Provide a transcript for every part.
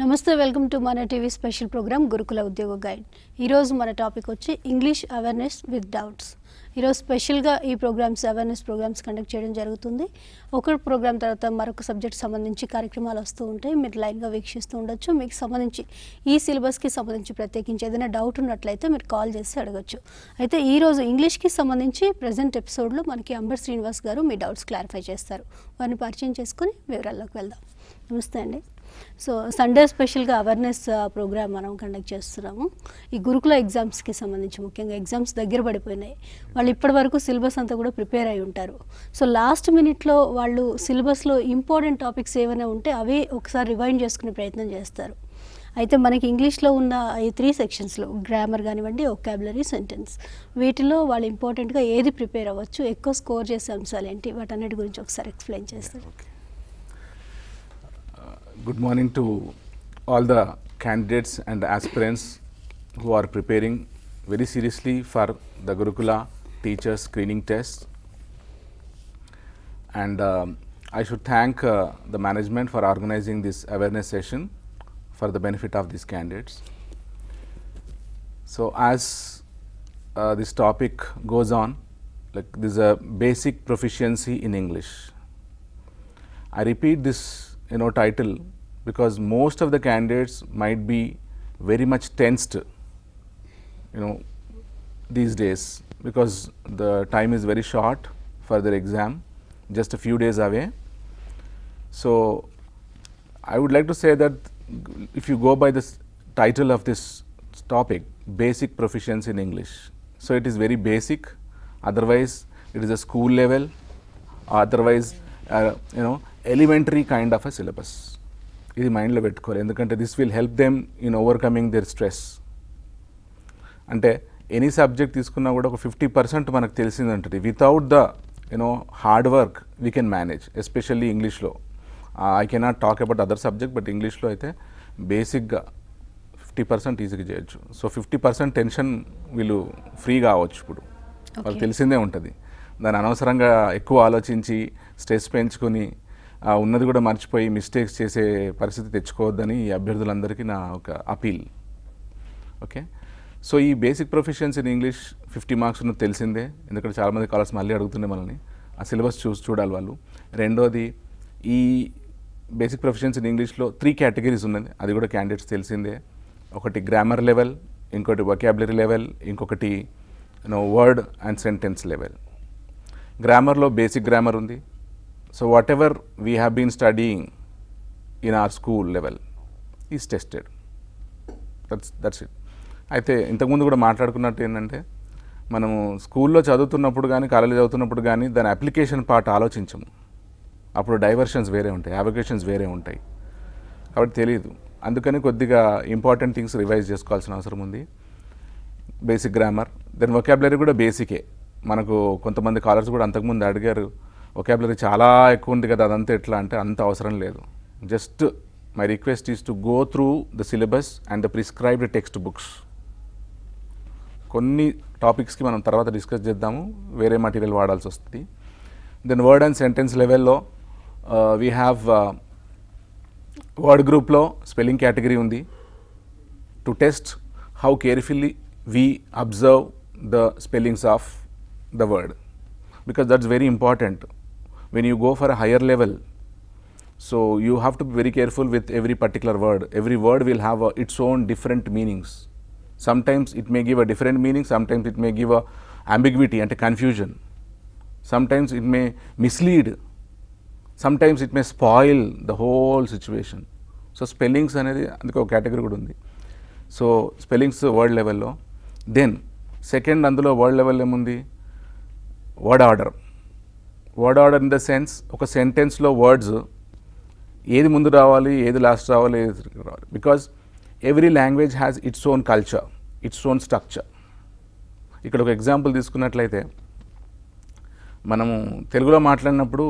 నమస్తే welcome to మన TV special programme గురుకుల ఉద్యోగ గైడ్ ఈరోజు మన టాపిక్ వచ్చి ఇంగ్లీష్ అవేర్నెస్ విత్ డౌట్స్ ఈరోజు స్పెషల్గా ఈ ప్రోగ్రామ్స్ అవేర్నెస్ ప్రోగ్రామ్స్ కండక్ట్ చేయడం జరుగుతుంది ఒక ప్రోగ్రామ్ తర్వాత మరొక సబ్జెక్ట్ సంబంధించి కార్యక్రమాలు వస్తూ ఉంటాయి మీరు లైన్గా వీక్షిస్తూ ఉండొచ్చు మీకు సంబంధించి ఈ సిలబస్కి సంబంధించి ప్రత్యేకించి ఏదైనా డౌట్ ఉన్నట్లయితే మీరు కాల్ చేసి అడగచ్చు అయితే ఈ రోజు ఇంగ్లీష్కి సంబంధించి ప్రజెంట్ ఎపిసోడ్లో మనకి అంబర్ శ్రీనివాస్ గారు మీ డౌట్స్ క్లారిఫై చేస్తారు వారిని పరిచయం చేసుకుని వివరాల్లోకి వెళ్దాం నమస్తే అండి సో సండే స్పెషల్గా అవేర్నెస్ ప్రోగ్రామ్ మనం కండక్ట్ చేస్తున్నాము ఈ గురుకుల ఎగ్జామ్స్కి సంబంధించి ముఖ్యంగా ఎగ్జామ్స్ దగ్గర పడిపోయినాయి వాళ్ళు ఇప్పటి వరకు సిలబస్ అంతా కూడా ప్రిపేర్ అయి ఉంటారు సో లాస్ట్ మినిట్లో వాళ్ళు సిలబస్లో ఇంపార్టెంట్ టాపిక్స్ ఏమైనా ఉంటే అవి ఒకసారి రివైండ్ చేసుకునే ప్రయత్నం చేస్తారు అయితే మనకి ఇంగ్లీష్లో ఉన్న ఈ త్రీ సెక్షన్స్లో గ్రామర్ కానివ్వండి ఒకాబులరీ సెంటెన్స్ వీటిలో వాళ్ళు ఇంపార్టెంట్గా ఏది ప్రిపేర్ అవ్వచ్చు ఎక్కువ స్కోర్ చేసే అంశాలు ఏంటి వాటన్నిటి గురించి ఒకసారి ఎక్స్ప్లెయిన్ చేస్తారు Good morning to all the candidates and aspirants who are preparing very seriously for the Gurukula teacher screening test. And um, I should thank uh, the management for organizing this awareness session for the benefit of these candidates. So, as uh, this topic goes on, like this is a basic proficiency in English. I repeat this you know title because most of the candidates might be very much tensed you know these days because the time is very short for their exam just a few days away so i would like to say that g- if you go by this title of this topic basic proficiency in english so it is very basic otherwise it is a school level otherwise uh, you know elementary kind of a syllabus ఇది మైండ్లో పెట్టుకోవాలి ఎందుకంటే this will help them in overcoming their stress అంటే any subject తీసుకున్నా కూడా ఒక fifty percent మనకు తెలిసింది ఉంటుంది without the you know hard work we can manage especially ఇంగ్లీష్లో I cannot talk about other subject but ఇంగ్లీష్లో అయితే బేసిక్గా ఫిఫ్టీ పర్సెంట్ ఈజీగా చేయొచ్చు సో ఫిఫ్టీ పర్సెంట్ టెన్షన్ వీళ్ళు ఫ్రీ కావచ్చు ఇప్పుడు వాళ్ళకి Okay. తెలిసిందే ఉంటుంది దాని అనవసరంగా ఎక్కువ ఆలోచించి స్ట్రెస్ పెంచుకొని ఆ ఉన్నది కూడా మర్చిపోయి మిస్టేక్స్ చేసే పరిస్థితి తెచ్చుకోవద్దని ఈ అభ్యర్థులందరికీ నా ఒక అపీల్ ఓకే సో ఈ basic professions in English fifty marks ఉన్నది తెలిసిందే ఎందుకంటే చాలామంది కాలర్స్ మళ్ళీ అడుగుతుండే మనల్ని ఆ సిలబస్ చూసి చూడాలి వాళ్ళు రెండోది ఈ బేసిక్ ప్రొఫెషన్స్ ఇన్ ఇంగ్లీష్లో త్రీ కేటగిరీస్ ఉన్నది అది కూడా క్యాండిడేట్స్ తెలిసిందే ఒకటి గ్రామర్ లెవెల్ ఇంకోటి వొకాబులరీ లెవెల్ ఇంకొకటి no word and sentence level గ్రామర్లో బేసిక్ గ్రామర్ ఉంది so whatever we have been studying in our school level is tested that's that's it అయితే ఇంతకుముందు కూడా మాట్లాడుకున్నట్టు ఏంటంటే మనము స్కూల్లో చదువుతున్నప్పుడు కానీ కాలేజీ చదువుతున్నప్పుడు కానీ దాని అప్లికేషన్ పార్ట్ ఆలోచించము అప్పుడు డైవర్షన్స్ వేరే ఉంటాయి అప్లికేషన్స్ వేరే ఉంటాయి కాబట్టి తెలియదు అందుకని కొద్దిగా ఇంపార్టెంట్ థింగ్స్ రివైజ్ చేసుకోవాల్సిన అవసరం ఉంది బేసిక్ గ్రామర్ దెన్ వొకాబులరీ కూడా బేసికే మనకు కొంతమంది కాలర్స్ కూడా అంతకుముందు అడిగారు వొకాబులరీ చాలా ఎక్కువ ఉంది కదా అదంతా ఎట్లా అంటే అంత అవసరం లేదు just my request is to go through the syllabus and the prescribed textbooks కొన్ని టాపిక్స్కి మనం తర్వాత డిస్కస్ చేద్దాము వేరే మటీరియల్ వాడాల్సి వస్తుంది దెన్ వర్డ్ అండ్ సెంటెన్స్ లెవెల్లో వీ హ్యావ్ వర్డ్ గ్రూప్లో స్పెల్లింగ్ కేటగిరీ ఉంది to test how carefully we observe the spellings of the word because that's very important when you go for a higher level so you have to be very careful with every particular word every word will have a, its own different meanings sometimes it may give a different meaning sometimes it may give a ambiguity and a confusion sometimes it may mislead sometimes it may spoil the whole situation so spellings అనేది అందుకే ఒక కేటగిరీ కూడా ఉంది so spellings word లెవెల్లో then second అందులో word level ఏముంది word order word order in the sense ఒక సెంటెన్స్లో వర్డ్స్ ఏది ముందు రావాలి ఏది లాస్ట్ రావాలి ఏది రావాలి because every language has its own culture its own structure ఇక్కడ ఒక ఎగ్జాంపుల్ తీసుకున్నట్లయితే మనము తెలుగులో మాట్లాడినప్పుడు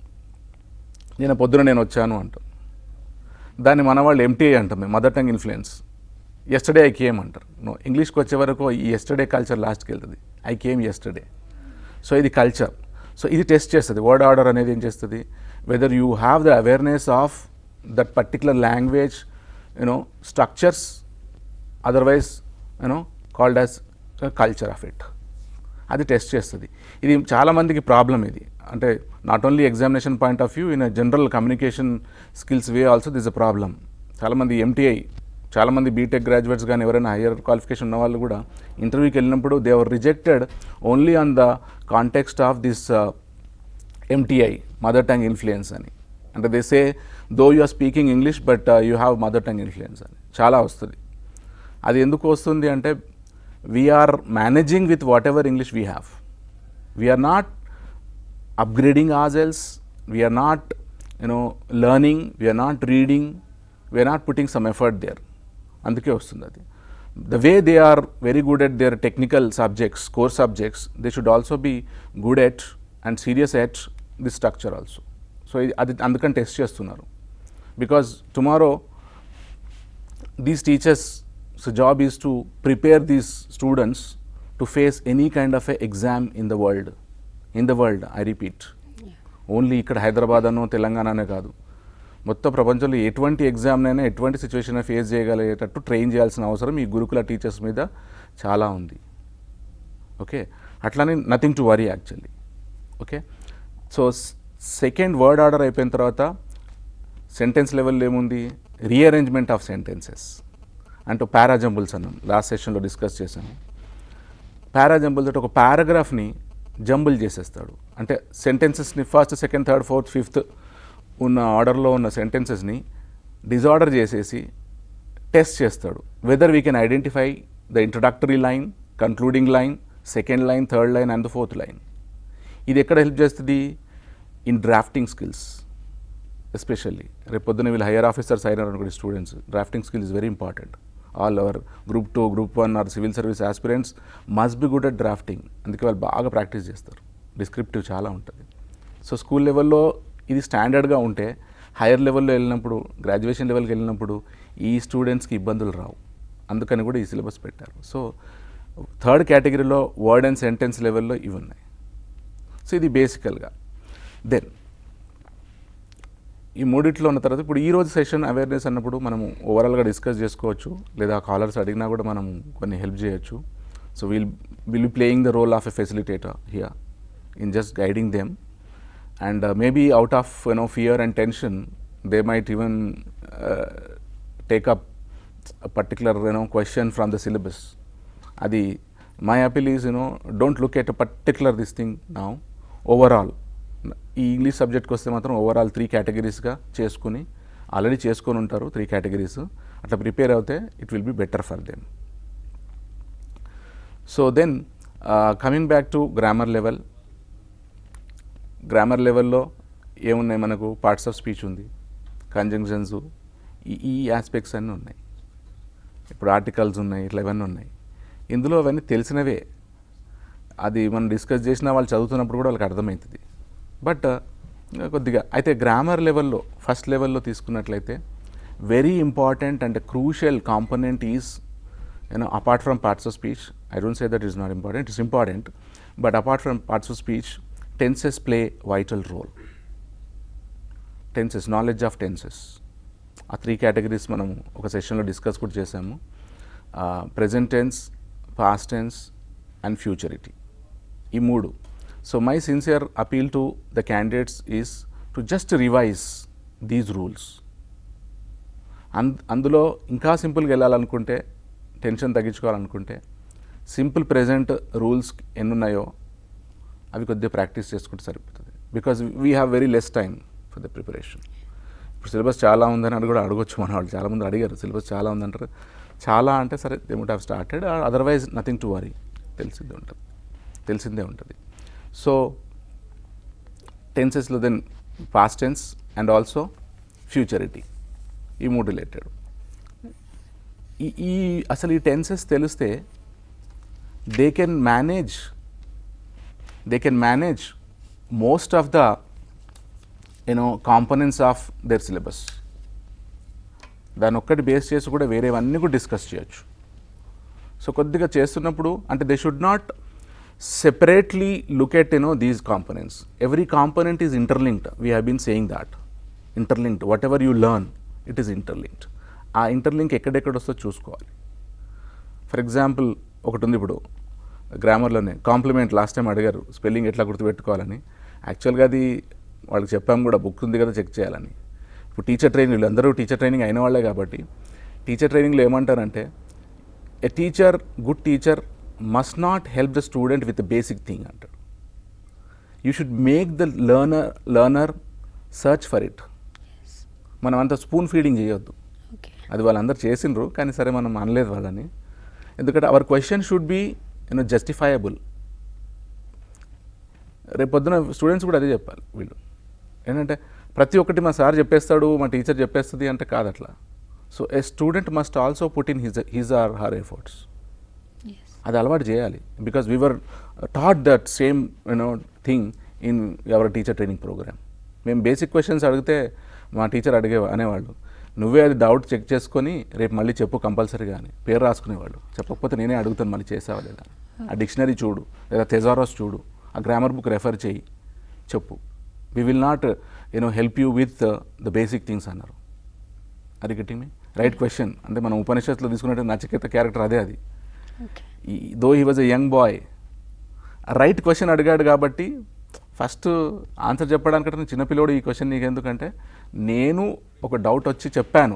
నేను పొద్దున నేను వచ్చాను అంటాం దాన్ని మన వాళ్ళు ఎంటీఐ అంటాం మేము mother tongue influence yesterday I came అంటారు నో ఇంగ్లీష్కి వచ్చే వరకు ఈ ఎస్టర్డే కల్చర్ లాస్ట్కి వెళ్తుంది ఐ కేమ్ ఎస్టర్డే సో ఇది కల్చర్ సో ఇది టెస్ట్ చేస్తుంది వర్డ్ ఆర్డర్ అనేది ఏం చేస్తుంది whether you have the awareness of that particular language you know structures otherwise you know called as a culture of it అది test చేస్తుంది ఇది చాలామందికి ప్రాబ్లం ఇది అంటే not only examination point of view in general communication skills way also this a problem చాలామంది MTI చాలామంది BTech graduates కానీ ఎవరైనా హయ్యర్ క్వాలిఫికేషన్ ఉన్న వాళ్ళు కూడా ఇంటర్వ్యూకి వెళ్ళినప్పుడు they are rejected only on the context of this MTI mother tongue influence అని అంటే they say though you are speaking English but you have mother tongue influence అని చాలా వస్తుంది అది ఎందుకు వస్తుంది అంటే we are managing with whatever English we have we are not upgrading or else we are not you know learning we are not reading we are not putting some effort there అందుకే వస్తుంది అది the way they are very good at their technical subjects core subjects they should also be good at and serious at the structure also so ఇది అది అందుకని test చేస్తున్నారు because tomorrow these teachers so job is to prepare these students to face any kind of a exam in the world in the world i repeat only ఇక్కడ హైదరాబాద్ అనో తెలంగాణనే కాదు మొత్తం ప్రపంచంలో ఎటువంటి ఎగ్జామ్నైనా ఎటువంటి సిచ్యువేషన్ ఫేస్ చేయగలిగేటట్టు ట్రైన్ చేయాల్సిన అవసరం ఈ గురుకుల టీచర్స్ మీద చాలా ఉంది ఓకే అట్లానే nothing to worry actually okay so second word order అయిపోయిన తర్వాత సెంటెన్స్ లెవెల్లో ఏముంది రీఅరేంజ్మెంట్ ఆఫ్ సెంటెన్సెస్ అంటే పారాజంబుల్స్ అన్నాం లాస్ట్ సెషన్లో డిస్కస్ చేశాను పారాజంబుల్స్ అంటే ఒక పారాగ్రాఫ్ని జంబుల్ చేసేస్తాడు అంటే సెంటెన్సెస్ని first second third fourth fifth ఉన్న ఆర్డర్లో ఉన్న సెంటెన్సెస్ని డిజార్డర్ చేసేసి టెస్ట్ చేస్తాడు whether we can identify the introductory line concluding line second line third line and the fourth line ఇది ఎక్కడ హెల్ప్ చేస్తుంది ఇన్ డ్రాఫ్టింగ్ స్కిల్స్ ఎస్పెషల్లీ రేపు పొద్దున వీళ్ళు హైయర్ ఆఫీసర్స్ అయినారు అనుకోండి students drafting skill is very important all our group two group one or civil service aspirants must be good at drafting అందుకే వాళ్ళు బాగా ప్రాక్టీస్ చేస్తారు డిస్క్రిప్టివ్ చాలా ఉంటుంది సో స్కూల్ లెవెల్లో ఇది స్టాండర్డ్గా ఉంటే హైయర్ లెవెల్లో వెళ్ళినప్పుడు గ్రాడ్యుయేషన్ లెవెల్కి వెళ్ళినప్పుడు ఈ స్టూడెంట్స్కి ఇబ్బందులు రావు అందుకని కూడా ఈ సిలబస్ పెట్టారు సో థర్డ్ కేటగిరీలో వర్డ్ అండ్ సెంటెన్స్ లెవెల్లో ఇవి ఉన్నాయి సో ఇది బేసికల్గా దెన్ ఈ మూడిట్లో ఉన్న తర్వాత ఇప్పుడు ఈ రోజు సెషన్ అవేర్నెస్ అన్నప్పుడు మనము ఓవరాల్గా డిస్కస్ చేసుకోవచ్చు లేదా కాలర్స్ అడిగినా కూడా మనం కొన్ని హెల్ప్ చేయొచ్చు so will will be playing the role of a facilitator here in just guiding them and maybe out of you know fear and tension they might even take up particular you know question from the syllabus అది my appeal is you know don't look at particular this thing now overall ఈ English సబ్జెక్ట్కి వస్తే మాత్రం overall three కేటగిరీస్గా చేసుకుని already చేసుకొని ఉంటారు three categories అట్లా prepare అవుతే it will be better for them so then coming back to grammar level grammar లెవెల్లో ఏమున్నాయి మనకు పార్ట్స్ ఆఫ్ స్పీచ్ ఉంది కంజంక్షన్స్ ఈ ఈ ఆస్పెక్ట్స్ అన్నీ ఉన్నాయి ఇప్పుడు ఆర్టికల్స్ ఉన్నాయి ఇట్లా ఇవన్నీ ఉన్నాయి ఇందులో అవన్నీ తెలిసినవే అది మనం డిస్కస్ చేసిన వాళ్ళు చదువుతున్నప్పుడు కూడా వాళ్ళకి అర్థమవుతుంది బట్ కొద్దిగా అయితే గ్రామర్ లెవెల్లో ఫస్ట్ లెవెల్లో తీసుకున్నట్లయితే very important and crucial component is you know apart from parts of speech I don't say that is not important it's important but apart from parts of speech tenses play vital role tenses knowledge of tenses uh three categories మనం ఒక సెషన్లో discuss కూడా చేసాము present tense past tense and futurity ఈ మూడు so my sincere appeal to the candidates is to just revise these rules and అందులో ఇంకా సింపుల్గా వెళ్ళాలనుకుంటే టెన్షన్ తగ్గించుకోవాలనుకుంటే సింపుల్ ప్రెజెంట్ రూల్స్ ఎన్ని ఉన్నాయో అవి కొద్దిగా ప్రాక్టీస్ చేసుకుంటే సరిపోతుంది because we have very less time for the preparation ఇప్పుడు సిలబస్ చాలా ఉందని అని కూడా అడగొచ్చు మన వాళ్ళు చాలామంది అడిగారు సిలబస్ చాలా ఉందంటారు చాలా అంటే సరే they would have started otherwise nothing to worry తెలిసిందే ఉంటుంది తెలిసిందే ఉంటుంది సో టెన్సెస్లో then past tense and also futurity ఈ మూడు రిలేటెడ్ ఈ ఈ అసలు ఈ టెన్సెస్ తెలిస్తే they can manage they can manage most of the you know components of their syllabus దాని ఒక్కటి బేస్ చేసి కూడా వేరేవన్నీ కూడా డిస్కస్ చేయొచ్చు సో కొద్దిగా చేస్తున్నప్పుడు అంటే they should not separately look at you know these components every component is interlinked we have been saying that interlinked whatever you learn it is interlinked ఆ ఇంటర్లింక్ ఎక్కడెక్కడ వస్తుందో చూసుకోవాలి ఫర్ ఎగ్జాంపుల్ ఒకటి ఉంది ఇప్పుడు గ్రామర్లోనే కాంప్లిమెంట్ లాస్ట్ టైం అడిగారు spelling ఎట్లా గుర్తుపెట్టుకోవాలని యాక్చువల్గా అది వాళ్ళకి చెప్పాం కూడా బుక్ ఉంది కదా చెక్ చేయాలని ఇప్పుడు టీచర్ ట్రైనింగ్ వీళ్ళందరూ టీచర్ ట్రైనింగ్ అయిన వాళ్ళే కాబట్టి టీచర్ ట్రైనింగ్లో ఏమంటారంటే a teacher good teacher must not help the student with basic thing అంటారు you should make the learner learner search for it మనం అంత స్పూన్ ఫీడింగ్ చేయొద్దు ఓకే అది వాళ్ళందరూ చేసిండ్రు కానీ సరే మనం అనలేదు వాళ్ళని ఎందుకంటే our question should be you know justifiable రేపొద్దున స్టూడెంట్స్ కూడా అదే చెప్పాలి వీళ్ళు ఏంటంటే ప్రతి ఒక్కటి మా సార్ చెప్పేస్తాడు మా టీచర్ చెప్పేస్తుంది అంటే కాదు అట్లా so a student must also put in his his or her efforts yes అది అలవాటు చేయాలి because we are taught that same you know thing in our teacher training program మేము బేసిక్ క్వశ్చన్స్ అడిగితే మా టీచర్ అడిగే అనేవాళ్ళు నువ్వే అది డౌట్ చెక్ చేసుకొని రేపు మళ్ళీ చెప్పు కంపల్సరీగా అని పేరు రాసుకునేవాళ్ళు చెప్పకపోతే నేనే అడుగుతాను మళ్ళీ చేసావా లేదా ఆ డిక్షనరీ చూడు లేదా థెజారోస్ చూడు ఆ గ్రామర్ బుక్ రెఫర్ చేయి చెప్పు we will not you know help you with the basic things అన్నారు అది గెట్టింగ్ మీ రైట్ క్వశ్చన్ అంటే మనం ఉపనిషత్తులో తీసుకున్నట్టు నచికేత క్యారెక్టర్ అదే అది okay though he was a young boy right question అడిగాడు కాబట్టి ఫస్ట్ ఆన్సర్ చెప్పడానికంటే చిన్నపిల్లోడు ఈ క్వశ్చన్ నీకెందుకంటే నేను ఒక డౌట్ వచ్చి చెప్పాను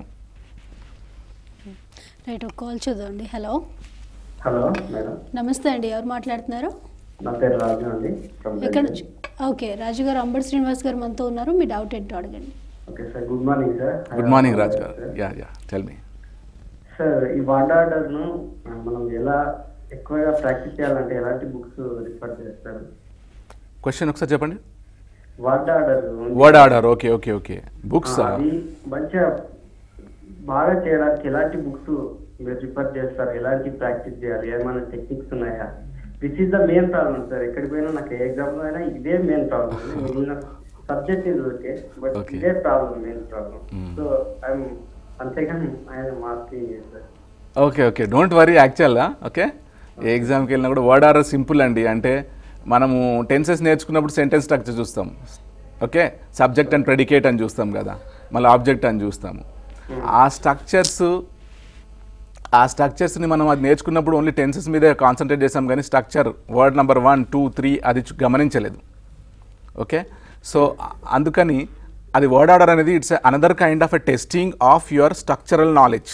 రైట్ ఒక కాల్ చూద్దామండి హలో హలో మేడం నమస్తే అండి ఎవరు మాట్లాడుతున్నారు నా పేరు రాజు అండి ఫ్రమ్ ఎక్కడ నుంచి ఓకే రాజు గారు అంబటి శ్రీనివాస్ గారు మనతో ఉన్నారు మీ డౌట్ ఏంటో అడగండి okay sir good morning sir good morning Raju garu yeah yeah tell me sir ఈ వర్డ్ ఆర్డర్ను మనం ఎలా ఎక్కువగా ప్రాక్టీస్ చేయాలంటే ఎలాంటి బుక్స్ రిఫర్ చేస్తారు క్వశ్చన్ ఒకసారి చెప్పండి word order word order okay okay okay books అది మంచిగా బాగా చేయడానికి ఎలాంటి బుక్స్ మీరు రిఫర్ చేస్తారు ఎలాంటి ప్రాక్టీస్ చేయాలి ఏమైనా టెక్నిక్స్ ఉన్నాయా this is the main problem sir ఎక్కడికి పోయినా నాకు ఏ ఎగ్జామ్ అయినా ఇదే మెయిన్ ప్రాబ్లం మిగిలిన సబ్జెక్ట్ ఇది ఓకే బట్ Okay. ఇదే problem main problem Hmm. So I'm అంతేగాని ఆయన marking sir okay okay don't worry యాక్చువల్గా ఓకే ఏ ఎగ్జామ్కి వెళ్ళినా కూడా వర్డ్ ఆర్డర్ సింపుల్ అండి అంటే మనము టెన్సెస్ నేర్చుకున్నప్పుడు సెంటెన్స్ స్ట్రక్చర్ చూస్తాం ఓకే సబ్జెక్ట్ అండ్ ప్రెడికేట్ అని చూస్తాం కదా మళ్ళీ ఆబ్జెక్ట్ అని చూస్తాము ఆ స్ట్రక్చర్స్ ఆ స్ట్రక్చర్స్ని మనం అది నేర్చుకున్నప్పుడు ఓన్లీ టెన్సెస్ మీదే కాన్సన్ట్రేట్ చేసాం కానీ structure word number one two three అది చు- గమనించలేదు ఓకే సో అందుకని అది వర్డ్ ఆర్డర్ అనేది it's another kind of a testing of your structural knowledge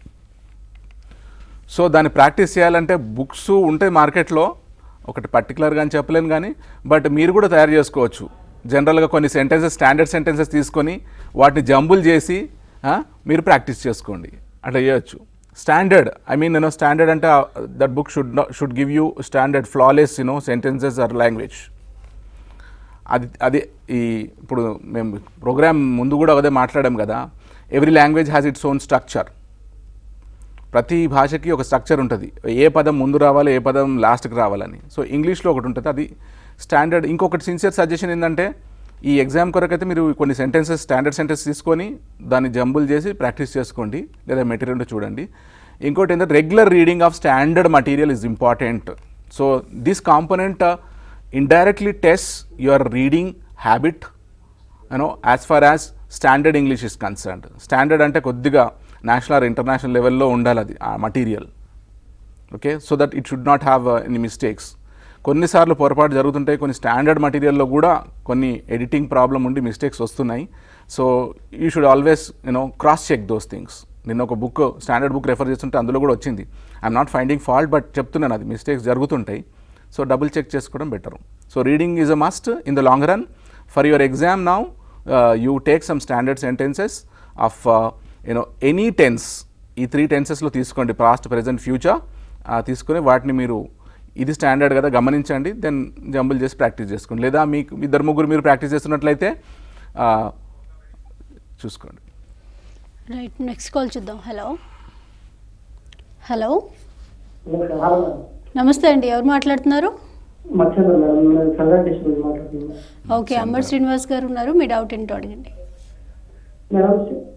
so దాన్ని ప్రాక్టీస్ చేయాలంటే బుక్స్ ఉంటాయి మార్కెట్లో ఒకటి పర్టికులర్గా అని చెప్పలేను కానీ బట్ మీరు కూడా తయారు చేసుకోవచ్చు జనరల్గా కొన్ని సెంటెన్సెస్ స్టాండర్డ్ సెంటెన్సెస్ తీసుకొని వాటిని జంబుల్ చేసి ఆ, మీరు ప్రాక్టీస్ చేసుకోండి అట్లా చేయొచ్చు స్టాండర్డ్ ఐ మీన్ నేను స్టాండర్డ్ అంటే that book should should give you standard flawless you know sentences or language అది అది ఈ ఇప్పుడు మేము ప్రోగ్రామ్ ముందు కూడా అదే మాట్లాడాం కదా every language has its own structure ప్రతి భాషకి ఒక స్ట్రక్చర్ ఉంటుంది ఏ పదం ముందు రావాలి ఏ పదం లాస్ట్కి రావాలని సో ఇంగ్లీష్లో ఒకటి ఉంటుంది అది స్టాండర్డ్ ఇంకొకటి సిన్సియర్ సజెషన్ ఏంటంటే ఈ ఎగ్జామ్ కొరకైతే మీరు కొన్ని సెంటెన్సెస్ స్టాండర్డ్ సెంటెన్స్ తీసుకొని దాన్ని జంబుల్ చేసి ప్రాక్టీస్ చేసుకోండి లేదా మెటీరియల్ చూడండి ఇంకోటి ఏంటంటే regular reading of standard material is important so this component indirectly test your reading habit you know as far as standard English is concerned standard అంటే కొద్దిగా నేషనల్ ఆర్ ఇంటర్నేషనల్ లెవెల్లో ఉండాలి అది ఆ material okay so that it should not have any mistakes కొన్నిసార్లు పొరపాటు జరుగుతుంటాయి కొన్ని స్టాండర్డ్ మటీరియల్లో కూడా కొన్ని ఎడిటింగ్ ప్రాబ్లం ఉండి మిస్టేక్స్ వస్తున్నాయి so you should always you know cross check those things నిన్న ఒక బుక్ స్టాండర్డ్ బుక్ రెఫర్ చేస్తుంటే అందులో కూడా వచ్చింది I'm not finding fault but చెప్తున్నాను అది మిస్టేక్స్ జరుగుతుంటాయి సో డబుల్ చెక్ చేసుకోవడం better so reading is a must in the long run for your exam now you take some standard sentences of you know any tense ఈ three టెన్సెస్లో తీసుకోండి past present future తీసుకొని వాటిని మీరు ఇది standard కదా గమనించండి దెన్ జంబుల్ చేసి ప్రాక్టీస్ చేసుకోండి లేదా మీకు ఇద్దరు ముగ్గురు మీరు ప్రాక్టీస్ చేస్తున్నట్లయితే ఆ, చూసుకోండి రైట్ నెక్స్ట్ కాల్ చూద్దాం హలో హలో నమస్తే అండి ఎవరు మాట్లాడుతున్నారు మర్చిపోయాను మేడం నేను సంగారెడ్డి డిస్ట్రిక్ట్ నుంచి మాట్లాడుతున్నాను ఓకే అంబటి శ్రీనివాస్ గారు ఉన్నారు మీ డౌట్ ఏంటో అడగండి మేడం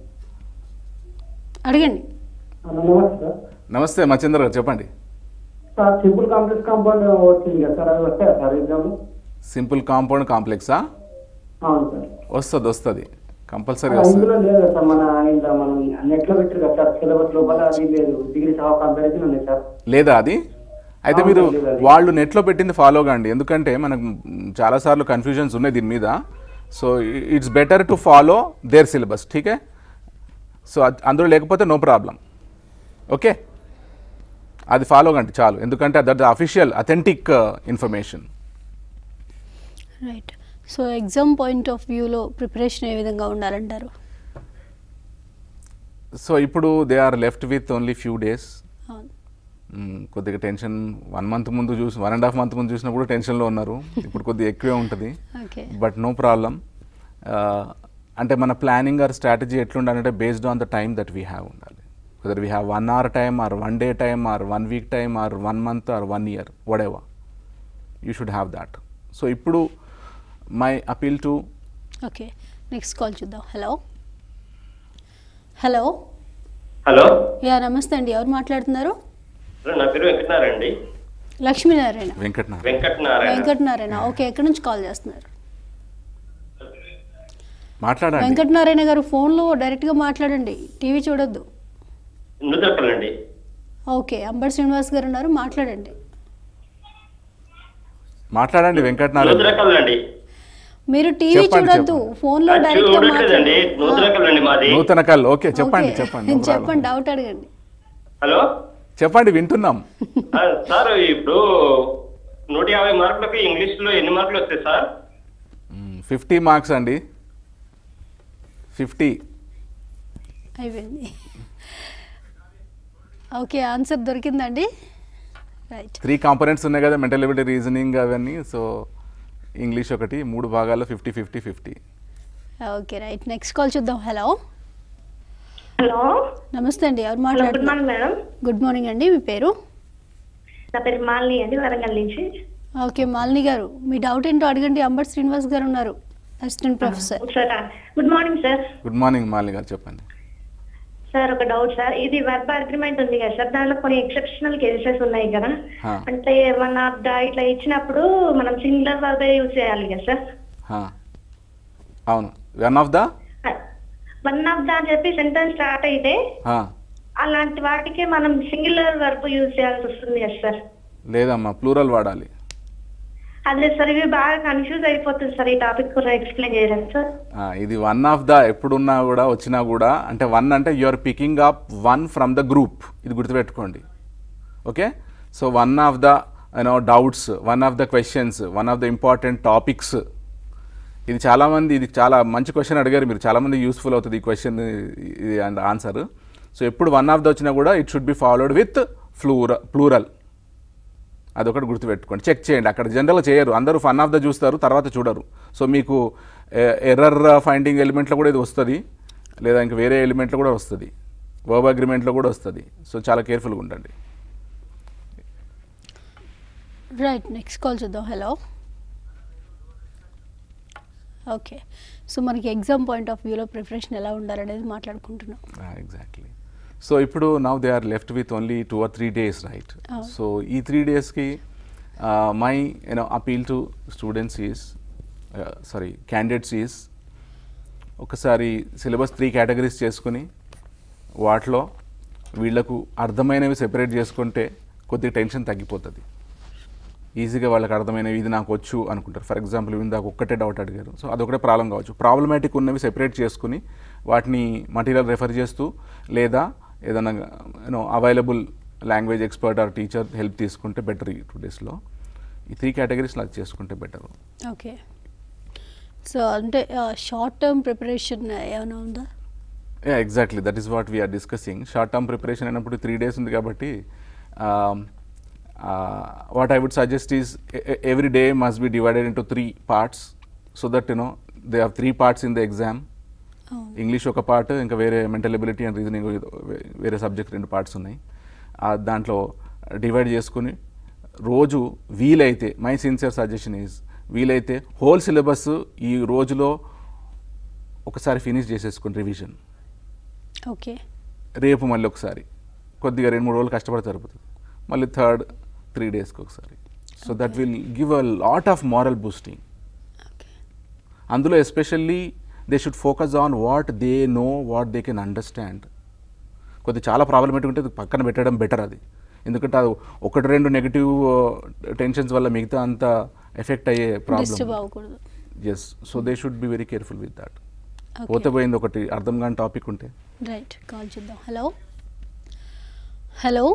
అడగండి నమస్తే సార్ నమస్తే మచేంద్ర గారు చెప్పండి సార్ సింపుల్ కాంప్లెక్స్ కాంపౌండ్ వచ్చింది కదా సార్ అది వస్తాయా సార్ ఎగ్జామ్ సింపుల్ కాంపౌండ్ కాంప్లెక్సా అవును సార్ వస్తుంది వస్తుంది కంపల్సరీ వస్తుంది ఇందులో లేదు కదా సార్ మన ఇంట్లో మనం నెట్ లో పెట్టారు కదా సార్ సిలబస్ లోపల అది లేదు డిగ్రీ సహా కంపారిజన్ ఉంది సార్ లేదా అది అయితే అవును, మీరు లేదు అది. వాళ్ళు నెట్లో పెట్టింది ఫాలో కండి ఎందుకంటే మనకు చాలాసార్లు కన్ఫ్యూజన్స్ ఉన్నాయి దీని మీద so it's better to follow their syllabus ఠీకే సో అందులో లేకపోతే నో ప్రాబ్లం ఓకే అది ఫాలో కండి చాలు ఎందుకంటే that official authentic information right so exam point of వ్యూలో ప్రిపరేషన్ ఏ విధంగా ఉండాలంటారు సో ఇప్పుడు they are left with only few days అవును కొద్దిగా టెన్షన్ వన్ మంత్ ముందు చూసి వన్ అండ్ హాఫ్ మంత్ ముందు చూసినప్పుడు టెన్షన్లో ఉన్నారు ఇప్పుడు కొద్దిగా ఎక్కువే ఉంటుంది ఓకే బట్ నో ప్రాబ్లం అంటే మన ప్లానింగ్ ఆర్ స్ట్రాటజీ ఎట్లుండాలంటే based on the time that we have ఉండాలి whether we have one hour time or one day time or one week time or one month or one year whatever you should have that so ఇప్పుడు my appeal to okay next call చూద్దాం hello hello hello yeah నమస్తే అండి ఎవరు మాట్లాడుతున్నారు hello, నా పేరు వెంకటనారాయణ అండి Lakshminarayana Venkatanarayana Venkatanarayana Venkatanarayana okay ఎక్కడి నుంచి కాల్ చేస్తున్నారు మాట్లాడండి వెంకటనారాయణ గారు ఫోన్లో డైరెక్ట్గా మాట్లాడండి టీవీ చూడొద్దు నుదరకలండి ఓకే అంబర్ శ్రీనివాస్ గారు ఉన్నారు మాట్లాడండి మాట్లాడండి వెంకటనారాయణ నుదరకలండి మీరు టీవీ చెప్పండి, చూడొద్దు చెప్పండి. ఫోన్లో డైరెక్ట్గా చూడట్లేదండి నుదరకలండి మాది నూతన కళ్ళు ఓకే చెప్పండి ఓకే. చెప్పండి no problem. చెప్పండి డౌట్ అడగండి హలో చెప్పండి వింటున్నాం ఆ, సార్ ఇప్పుడు నూట యాభై మార్కులకి ఇంగ్లీష్ లో ఎన్ని మార్కులు వస్తాయి సార్ ఫిఫ్టీ మార్క్స్ అండి ఫిఫ్టీ అయిపోయింది ఓకే ఆన్సర్ దొరికిందండి రైట్ త్రీ కాంపోనెంట్స్ ఉన్నాయి కదా మెంటల్ ఎబిలిటీ రీజనింగ్ అవన్నీ సో ఇంగ్లీష్ ఒకటి మూడు భాగాల్లో fifty fifty fifty okay right next call చూద్దాం హలో హలో నమస్తే అండి ఎవరు హలో గుడ్ మాట్లాడుతున్నారు మార్నింగ్ మేడం గుడ్ మార్నింగ్ అండి మీ పేరు నా పేరు మాలిని అండి వరంగల్ నుంచి ఓకే మాలిని గారు మీ డౌట్ ఏంటో అడగండి అంబర్ శ్రీనివాస్ గారు ఉన్నారు assistant professor sir good morning sir good morning Malini garu చెప్పండి సార్ ఒక డౌట్ సార్ ఇది వర్బ్ అగ్రిమెంట్ ఉంది కదా సార్ దాంట్లో కొన్ని ఎక్సెప్షనల్ కేసెస్ ఉన్నాయి కదా హా. అంటే మన ద- ఇట్లా ఇచ్చినప్పుడు మనం సింగులర్ వర్బ్ యూజ్ చేయాలి కదా సార్ హా. అవును one of the one of the అని చెప్పి సెంటెన్స్ స్టార్ట్ అయితే అలాంటి వాటికి మనం సింగులర్ వర్బ్ యూజ్ చేయాల్సి వస్తుంది కదా సార్ లేదమ్మా ప్లూరల్ వాడాలి అదే సార్ ఇవి బాగా కన్ఫ్యూజ్ అయిపోతుంది సార్ ఈ టాపిక్ కూడా ఎక్స్ప్లెయిన్ చేయలేదు సార్ ఆ, ఇది వన్ ఆఫ్ ద ఎప్పుడున్నా కూడా వచ్చినా కూడా అంటే వన్ అంటే you are picking up one from the group ఇది గుర్తుపెట్టుకోండి okay so one of the you know doubts one of the questions one of the important topics ఇది చాలామంది ఇది చాలా మంచి క్వశ్చన్ అడిగారు మీరు చాలామంది యూస్ఫుల్ అవుతుంది ఈ క్వశ్చన్ ఇది అండ్ ఆన్సర్ సో ఎప్పుడు వన్ ఆఫ్ ద వచ్చినా కూడా it should be followed with ఫ్లూర ప్లూరల్ అదొకటి గుర్తుపెట్టుకోండి చెక్ చేయండి అక్కడ జనరల్గా చేయరు అందరూ ఫన్ ఆఫ్ ద చూస్తారు తర్వాత చూడరు సో మీకు ఎర్రర్ ఫైండింగ్ ఎలిమెంట్లో కూడా ఇది వస్తుంది లేదా ఇంక వేరే ఎలిమెంట్లో కూడా వస్తుంది వర్బ్ అగ్రిమెంట్లో కూడా వస్తుంది సో చాలా కేర్ఫుల్గా ఉండండి రైట్ నెక్స్ట్ కాల్ చూద్దాం హలో ఓకే సో మనకి ఎగ్జామ్ పాయింట్ ఆఫ్ వ్యూలో ప్రిపరేషన్ ఎలా ఉండాలనేది మాట్లాడుకుంటున్నాం ఎగ్జాక్ట్లీ సో ఇప్పుడు now they are left with only two or three days right Oh. So ఈ త్రీ డేస్కి my you know appeal to students is sorry candidates is ఒకసారి syllabus three categories చేసుకుని వాటిలో వీళ్ళకు అర్థమైనవి సెపరేట్ చేసుకుంటే కొద్దిగా టెన్షన్ తగ్గిపోతుంది ఈజీగా వాళ్ళకి అర్థమైనవి ఇది నాకు వచ్చు అనుకుంటారు ఫర్ ఎగ్జాంపుల్ ఇందాక ఒక్కటే డౌట్ అడిగారు సో అదొకటే ప్రాబ్లం కావచ్చు ప్రాబ్లమాటిక్ ఉన్నవి సెపరేట్ చేసుకుని వాటిని మటీరియల్ రెఫర్ చేస్తూ లేదా ఏదైనా you know available language expert or teacher help తీసుకుంటే బెటర్ ఈ టూ డేస్లో ఈ త్రీ కేటగిరీస్లో అది చేసుకుంటే బెటర్ ఓకే సో అంటే షార్ట్ టర్మ్ ప్రిపరేషన్ ఏమైనా ఉందా exactly that is what we are discussing short term preparation అయినప్పుడు త్రీ డేస్ ఉంది కాబట్టి what I would suggest is every day must be divided into three parts so that you know they have three parts in the exam అవును English ఒక part ఇంకా వేరే mental ability and reasoning వేరే subject రెండు parts ఉన్నాయి ఆ దాంట్లో divide చేసుకుని రోజు వీలైతే మై సిన్సియర్ సజెషన్ ఈజ్ వీలైతే హోల్ సిలబస్ ఈ రోజులో ఒకసారి ఫినిష్ చేసేసుకుని రివిజన్ ఓకే రేపు మళ్ళీ ఒకసారి కొద్దిగా రెండు మూడు రోజులు కష్టపడితే సరిపోతుంది మళ్ళీ థర్డ్ త్రీ డేస్కి ఒకసారి so that will give a lot of moral boosting okay అందులో especially they should focus on what they know what they can understand కొద్ది చాలా ప్రాబ్లమేటిక్ ఉంటే అది పక్కన పెట్టడం బెటర్ అది ఎందుకంటే అది ఒకటి రెండు నెగిటివ్ టెన్షన్స్ వల్ల మిగతా అంతా ఎఫెక్ట్ అయ్యే డిస్టర్బ్ ప్రాబ్లమ్ అవ్వకూడదు yes so they should be very careful with that Okay. పోతే పోయింది ఒకటి అర్థం కాని టాపిక్ ఉంటే రైట్ కాల్ చేద్దాం hello hello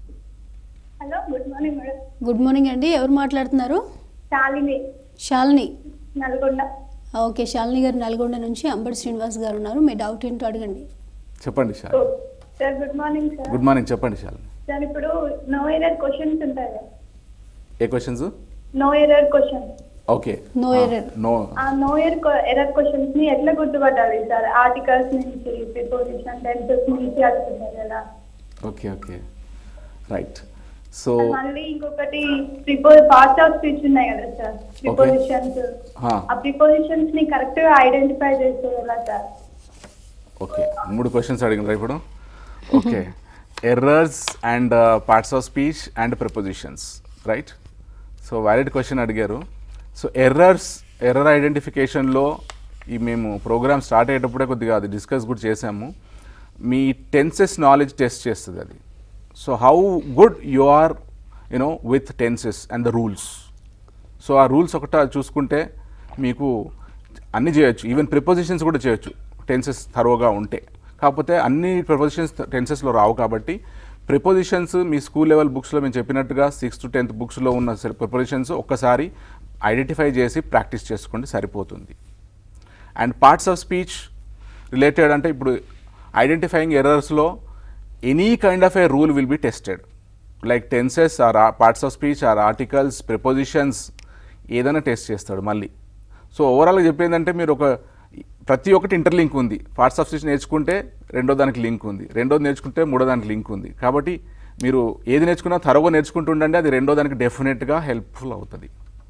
hello good morning madam good morning అండి ఎవరు మాట్లాడుతున్నారు శాలిని శాలిని నల్గొండ ఓకే శాలిని గారు నల్గొండ నుంచి అంబటి శ్రీనివాస్ గారు ఉన్నారు మీ డౌట్ ఏంటో అడగండి చెప్పండి Shali sir good morning sir good morning చెప్పండి శాలి సార్ ఇప్పుడు నో ఎరర్ క్వశ్చన్స్ ఉంటాయి కదా ఏ questions no error question okay No error. No ఆ నో ఎర్ ఎరర్ క్వశ్చన్స్ ని ఎట్లా గుర్తుపట్టాలి సార్ ఆర్టికల్స్ నుంచి ప్రిపోజిషన్ టెన్సెస్ నుంచి అడుగుతుంటారు కదా ఓకే ఓకే రైట్ సో మళ్ళీ ఇంకొకటి ప్రిపోజ్ పార్ట్స్ ఆఫ్ స్పీచ్ ఉన్నాయి కదా సార్ ప్రిపోజిషన్స్ ఆ ప్రిపోజిషన్స్ ని కరెక్ట్ గా ఐడెంటిఫై చేస్తే ఎలా సార్ ఓకే మూడు క్వశ్చన్స్ అడిగినారు ఇప్పుడు okay errors and parts of speech and prepositions right so valid question అడిగారు సో ఎర్రర్స్ ఎర్రర్ ఐడెంటిఫికేషన్లో ఈ మేము ప్రోగ్రామ్ స్టార్ట్ అయ్యేటప్పుడే కొద్దిగా అది డిస్కస్ కూడా చేసాము మీ టెన్సెస్ నాలెడ్జ్ టెస్ట్ చేస్తుంది అది so how good you are you know with tenses and the rules so ఆ రూల్స్ ఒకట చూసుకుంటే మీకు అన్ని చేయొచ్చు ఈవెన్ ప్రిపోజిషన్స్ కూడా చేయొచ్చు టెన్సెస్ థరోగా ఉంటే కాకపోతే అన్ని ప్రిపోజిషన్స్ టెన్సెస్లో రావు కాబట్టి ప్రిపోజిషన్స్ మీ స్కూల్ లెవెల్ బుక్స్లో మేము చెప్పినట్టుగా సిక్స్త్ టు టెన్త్ బుక్స్లో ఉన్న ప్రిపోజిషన్స్ ఒక్కసారి ఐడెంటిఫై చేసి ప్రాక్టీస్ చేసుకోండి సరిపోతుంది and parts of speech related అంటే ఇప్పుడు ఐడెంటిఫైయింగ్ ఎర్రర్స్లో any kind of a rule will be tested like tenses or parts of speech or articles prepositions ఏదైనా టెస్ట్ చేస్తాడు మళ్ళీ సో ఓవరాల్గా చెప్పేందంటే మీరు ఒక ప్రతి ఒక్కటి ఇంటర్లింక్ ఉంది పార్ట్స్ ఆఫ్ స్పీచ్ నేర్చుకుంటే రెండో దానికి లింక్ ఉంది రెండోది నేర్చుకుంటే మూడో దానికి లింక్ ఉంది కాబట్టి మీరు ఏది నేర్చుకున్నా త్వరగా నేర్చుకుంటూ ఉండండి అది రెండో దానికి డెఫినెట్గా హెల్ప్ఫుల్ అవుతుంది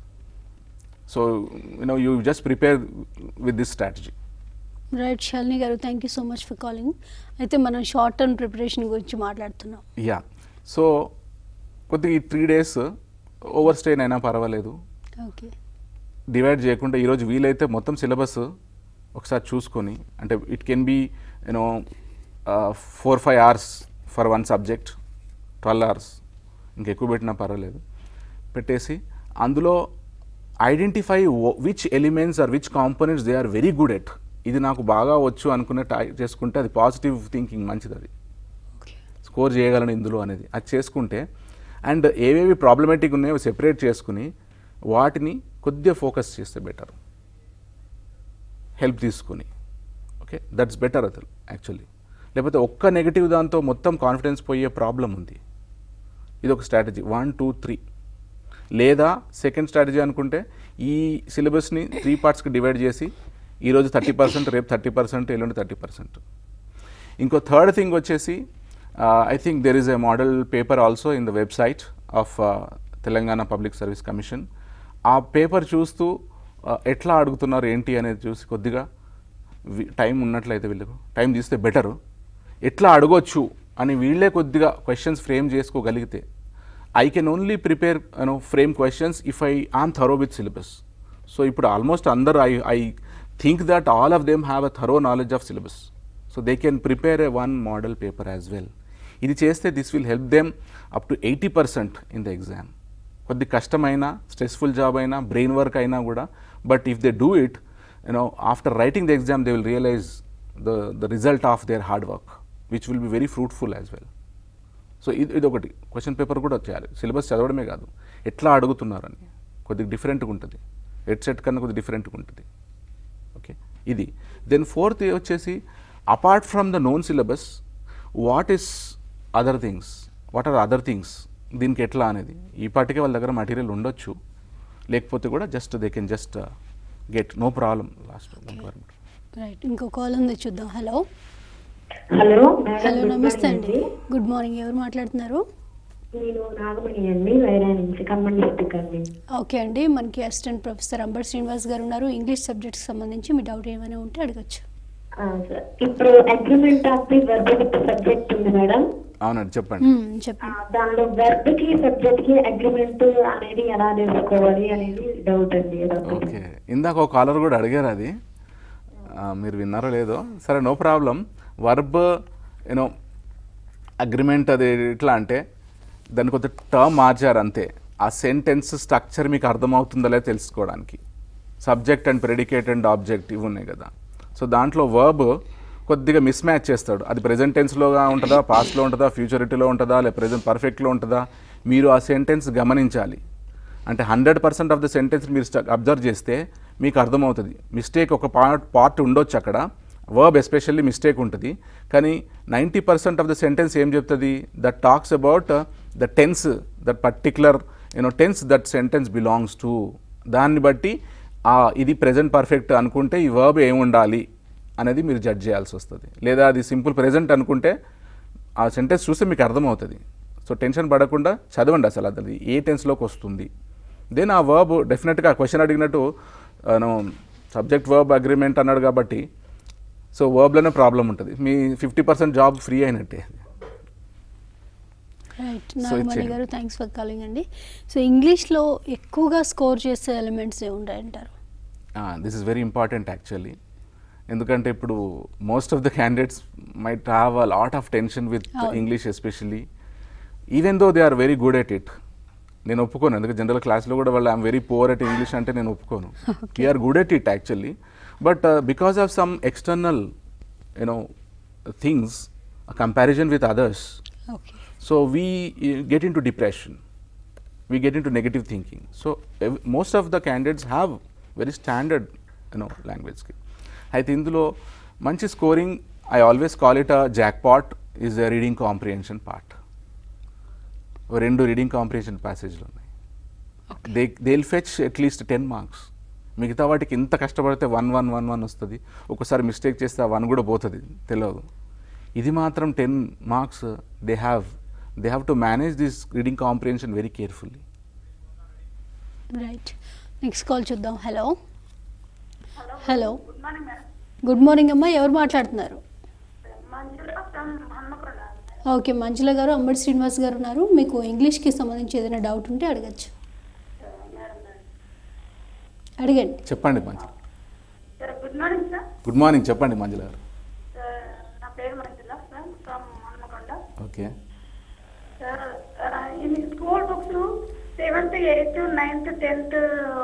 so you know you just prepare with this strategy right Shalini garu thank you so much for calling అయితే మనం షార్ట్ టర్మ్ ప్రిపరేషన్ గురించి మాట్లాడుతున్నాం యా సో కొద్దిగా ఈ త్రీ డేస్ ఓవర్ స్టేన్ అయినా పర్వాలేదు ఓకే డివైడ్ చేయకుండా ఈరోజు వీలైతే మొత్తం సిలబస్ ఒకసారి చూసుకొని అంటే it can be you know four five hours for one subject twelve hours ఇంకెక్కువ పెట్టినా పర్వాలేదు పెట్టేసి అందులో identify which elements or which components they are very good at ఇది నాకు బాగా వచ్చు అనుకునే టై చేసుకుంటే అది పాజిటివ్ థింకింగ్ మంచిది అది ఓకే స్కోర్ చేయగలను ఇందులో అనేది అది చేసుకుంటే అండ్ ఏవేవి ప్రాబ్లమేటిక్ ఉన్నాయో సెపరేట్ చేసుకుని వాటిని కొద్దిగా ఫోకస్ చేస్తే బెటర్ హెల్ప్ తీసుకుని ఓకే దట్స్ బెటర్ అసలు యాక్చువల్లీ లేకపోతే ఒక్క నెగిటివ్ దాంతో మొత్తం కాన్ఫిడెన్స్ పోయే ప్రాబ్లం ఉంది ఇది ఒక స్ట్రాటజీ వన్ టూ త్రీ లేదా సెకండ్ స్ట్రాటజీ అనుకుంటే ఈ సిలబస్ని త్రీ పార్ట్స్కి డివైడ్ చేసి ఈరోజు థర్టీ పర్సెంట్ రేపు థర్టీ పర్సెంట్ ఎల్లుండి థర్టీ పర్సెంట్ ఇంకో థర్డ్ థింగ్ వచ్చేసి I think there is a model paper also in the website of Telangana public service commission ఆ పేపర్ చూస్తూ uh, ఎట్లా అడుగుతున్నారు ఏంటి అనేది చూసి కొద్దిగా టైం ఉన్నట్లయితే వీళ్ళకు టైం తీస్తే బెటరు ఎట్లా అడగొచ్చు అని వీళ్ళే కొద్దిగా క్వశ్చన్స్ ఫ్రేమ్ చేసుకోగలిగితే I can only prepare you know frame questions if I am thorough with syllabus so ఇప్పుడు ఆల్మోస్ట్ అందరు I I think that all of them have a thorough knowledge of syllabus so they can prepare a one model paper as well ఇది చేస్తే this will help them up to eighty percent in the exam కొద్ది కష్టమైన stressful job అయినా brain work అయినా కూడా but if they do it you know after writing the exam they will realise the the result of their hard work which will be very fruitful as well so ఇది ఇది ఒకటి question paper కూడా చేయాలి syllabus చదవడమే కాదు ఎట్లా అడుగుతున్నారని కొద్దిగా డిఫరెంట్గా ఉంటుంది హెడ్ సెట్ కన్నా కొద్దిగా డిఫరెంట్గా ఉంటుంది ఓకే ఇది దెన్ ఫోర్త్ వచ్చేసి apart from the known syllabus what is other things what are other things దీనికి ఎట్లా అనేది ఈ పాటికే వాళ్ళ దగ్గర మటీరియల్ ఉండొచ్చు లేకపోతే కూడా just they can just get no problem last right ఇంకో కాల్ ఉంది చూద్దాం హలో హలో హలో నమస్తే అండి గుడ్ మార్నింగ్ ఎవరు మాట్లాడుతున్నారు నేను నాగమణి అండి వైరా నుంచి ఖమ్మం డిస్టిక్ అండి ఓకే అండి మనకి అసిస్టెంట్ ప్రొఫెసర్ అంబర్ శ్రీనివాస్ గారు ఉన్నారు ఇంగ్లీష్ సబ్జెక్ట్కి సంబంధించి మీ డౌట్ ఏమైనా ఉంటే అడగచ్చు ఆ, సార్. ఇప్పుడు agreement of the verb with subject ఉంది మేడం అవునండి చెప్పండి మ్మ్, ఆ, చెప్పండి దానిలో వర్బ్ కి సబ్జెక్ట్ కి అగ్రిమెంట్ అనేది ఎలా తెలుసుకోవాలి అనేది డౌట్ అండి అదొకటి. ఓకే ఇందాక ఒక కాలర్ కూడా అడిగారు అది ఆ, మీరు విన్నారో లేదో సరే no problem verb you know agreement అది ఎట్లా అంటే దాన్ని కొంత టర్మ్ మార్చారు అంతే ఆ సెంటెన్స్ స్ట్రక్చర్ మీకు అర్థమవుతుందో లేదో తెలుసుకోవడానికి subject and predicate and object ఇవి ఉన్నాయి కదా సో దాంట్లో వర్బ్ కొద్దిగా మిస్ మ్యాచ్ చేస్తాడు అది ప్రెజెంట్ టెన్స్లోగా ఉంటుందా పాస్ట్లో ఉంటుందా ఫ్యూచరిటీలో ఉంటుందా లేదా ప్రెజెంట్ పర్ఫెక్ట్లో ఉంటుందా మీరు ఆ సెంటెన్స్ గమనించాలి అంటే hundred percent of the sentence మీరు అబ్జర్వ్ చేస్తే మీకు అర్థమవుతుంది మిస్టేక్ ఒక పార్ట్ పార్ట్ ఉండొచ్చు అక్కడ వర్బ్ ఎస్పెషల్లీ మిస్టేక్ ఉంటుంది కానీ ninety percent of the sentence ఏం చెప్తుంది that talks about the tense that particular you know tense that sentence belongs to దాన్ని బట్టి ఆ ఇది ప్రెజెంట్ పర్ఫెక్ట్ అనుకుంటే ఈ వర్బ్ ఏమి ఉండాలి అనేది మీరు జడ్జ్ చేయాల్సి వస్తుంది లేదా అది సింపుల్ ప్రెజెంట్ అనుకుంటే ఆ సెంటెన్స్ చూస్తే మీకు అర్థమవుతుంది సో టెన్షన్ పడకుండా చదవండి అసలు అది ఏ టెన్స్లోకి వస్తుంది దెన్ ఆ వర్బ్ డెఫినెట్గా క్వశ్చన్ అడిగినట్టు సబ్జెక్ట్ వర్బ్ అగ్రిమెంట్ అన్నాడు కాబట్టి సో వర్బ్లోనే ప్రాబ్లం ఉంటుంది మీ ఫిఫ్టీ పర్సెంట్ జాబ్ ఫ్రీ అయినట్టే రైట్ So, నాగమణి ఇచ్చేయండి. గారు థ్యాంక్స్ ఫర్ కాలింగ్ అండి సో ఇంగ్లీష్లో ఎక్కువగా స్కోర్ చేసే ఎలిమెంట్స్ ఏ ఉంటాయంటారు this is very important actually ఎందుకంటే ఇప్పుడు most of the candidates might have a lot of tension with అవును. English especially even though they are very good at it నేను ఒప్పుకోను ఎందుకంటే జనరల్ క్లాస్లో కూడా వాళ్ళు I'm very poor at English అంటే నేను ఒప్పుకోను we're good at it actually but because of some external you know things comparison with others okay so we uh, get into depression we get into negative thinking so ev- most of the candidates have very standard you know language skill అయితే ఇందులో మంచి scoring I always call it a jackpot is a reading comprehension part రెండు reading comprehension ప్యాసేజ్లు ఉన్నాయి they they will fetch at least ten marks మిగతా వాటికి ఇంత కష్టపడితే వన్ వన్ వన్ వన్ వస్తుంది ఒకసారి మిస్టేక్ చేస్తే ఆ వన్ కూడా పోతుంది తెలియదు ఇది మాత్రం ten marks they have they have to manage this reading comprehension very carefully right next call చూద్దాం hello hello good morning madam good morning అమ్మా ఎవరు మాట్లాడుతున్నారు మంజుల ఫ్రమ్ హన్మకొండ ఓకే మంజుల గారు అంబటి శ్రీనివాస్ గారు ఉన్నారు మీకు ఇంగ్లీష్కి సంబంధించి ఏదైనా డౌట్ ఉంటే అడగచ్చు అడగండి చెప్పండి Manjula sir good morning sir good morning చెప్పండి మంజుల గారు సార్ నా పేరు Manjula sir from Hanamkonda okay sir ఈ school books seventh eighth ninth tenth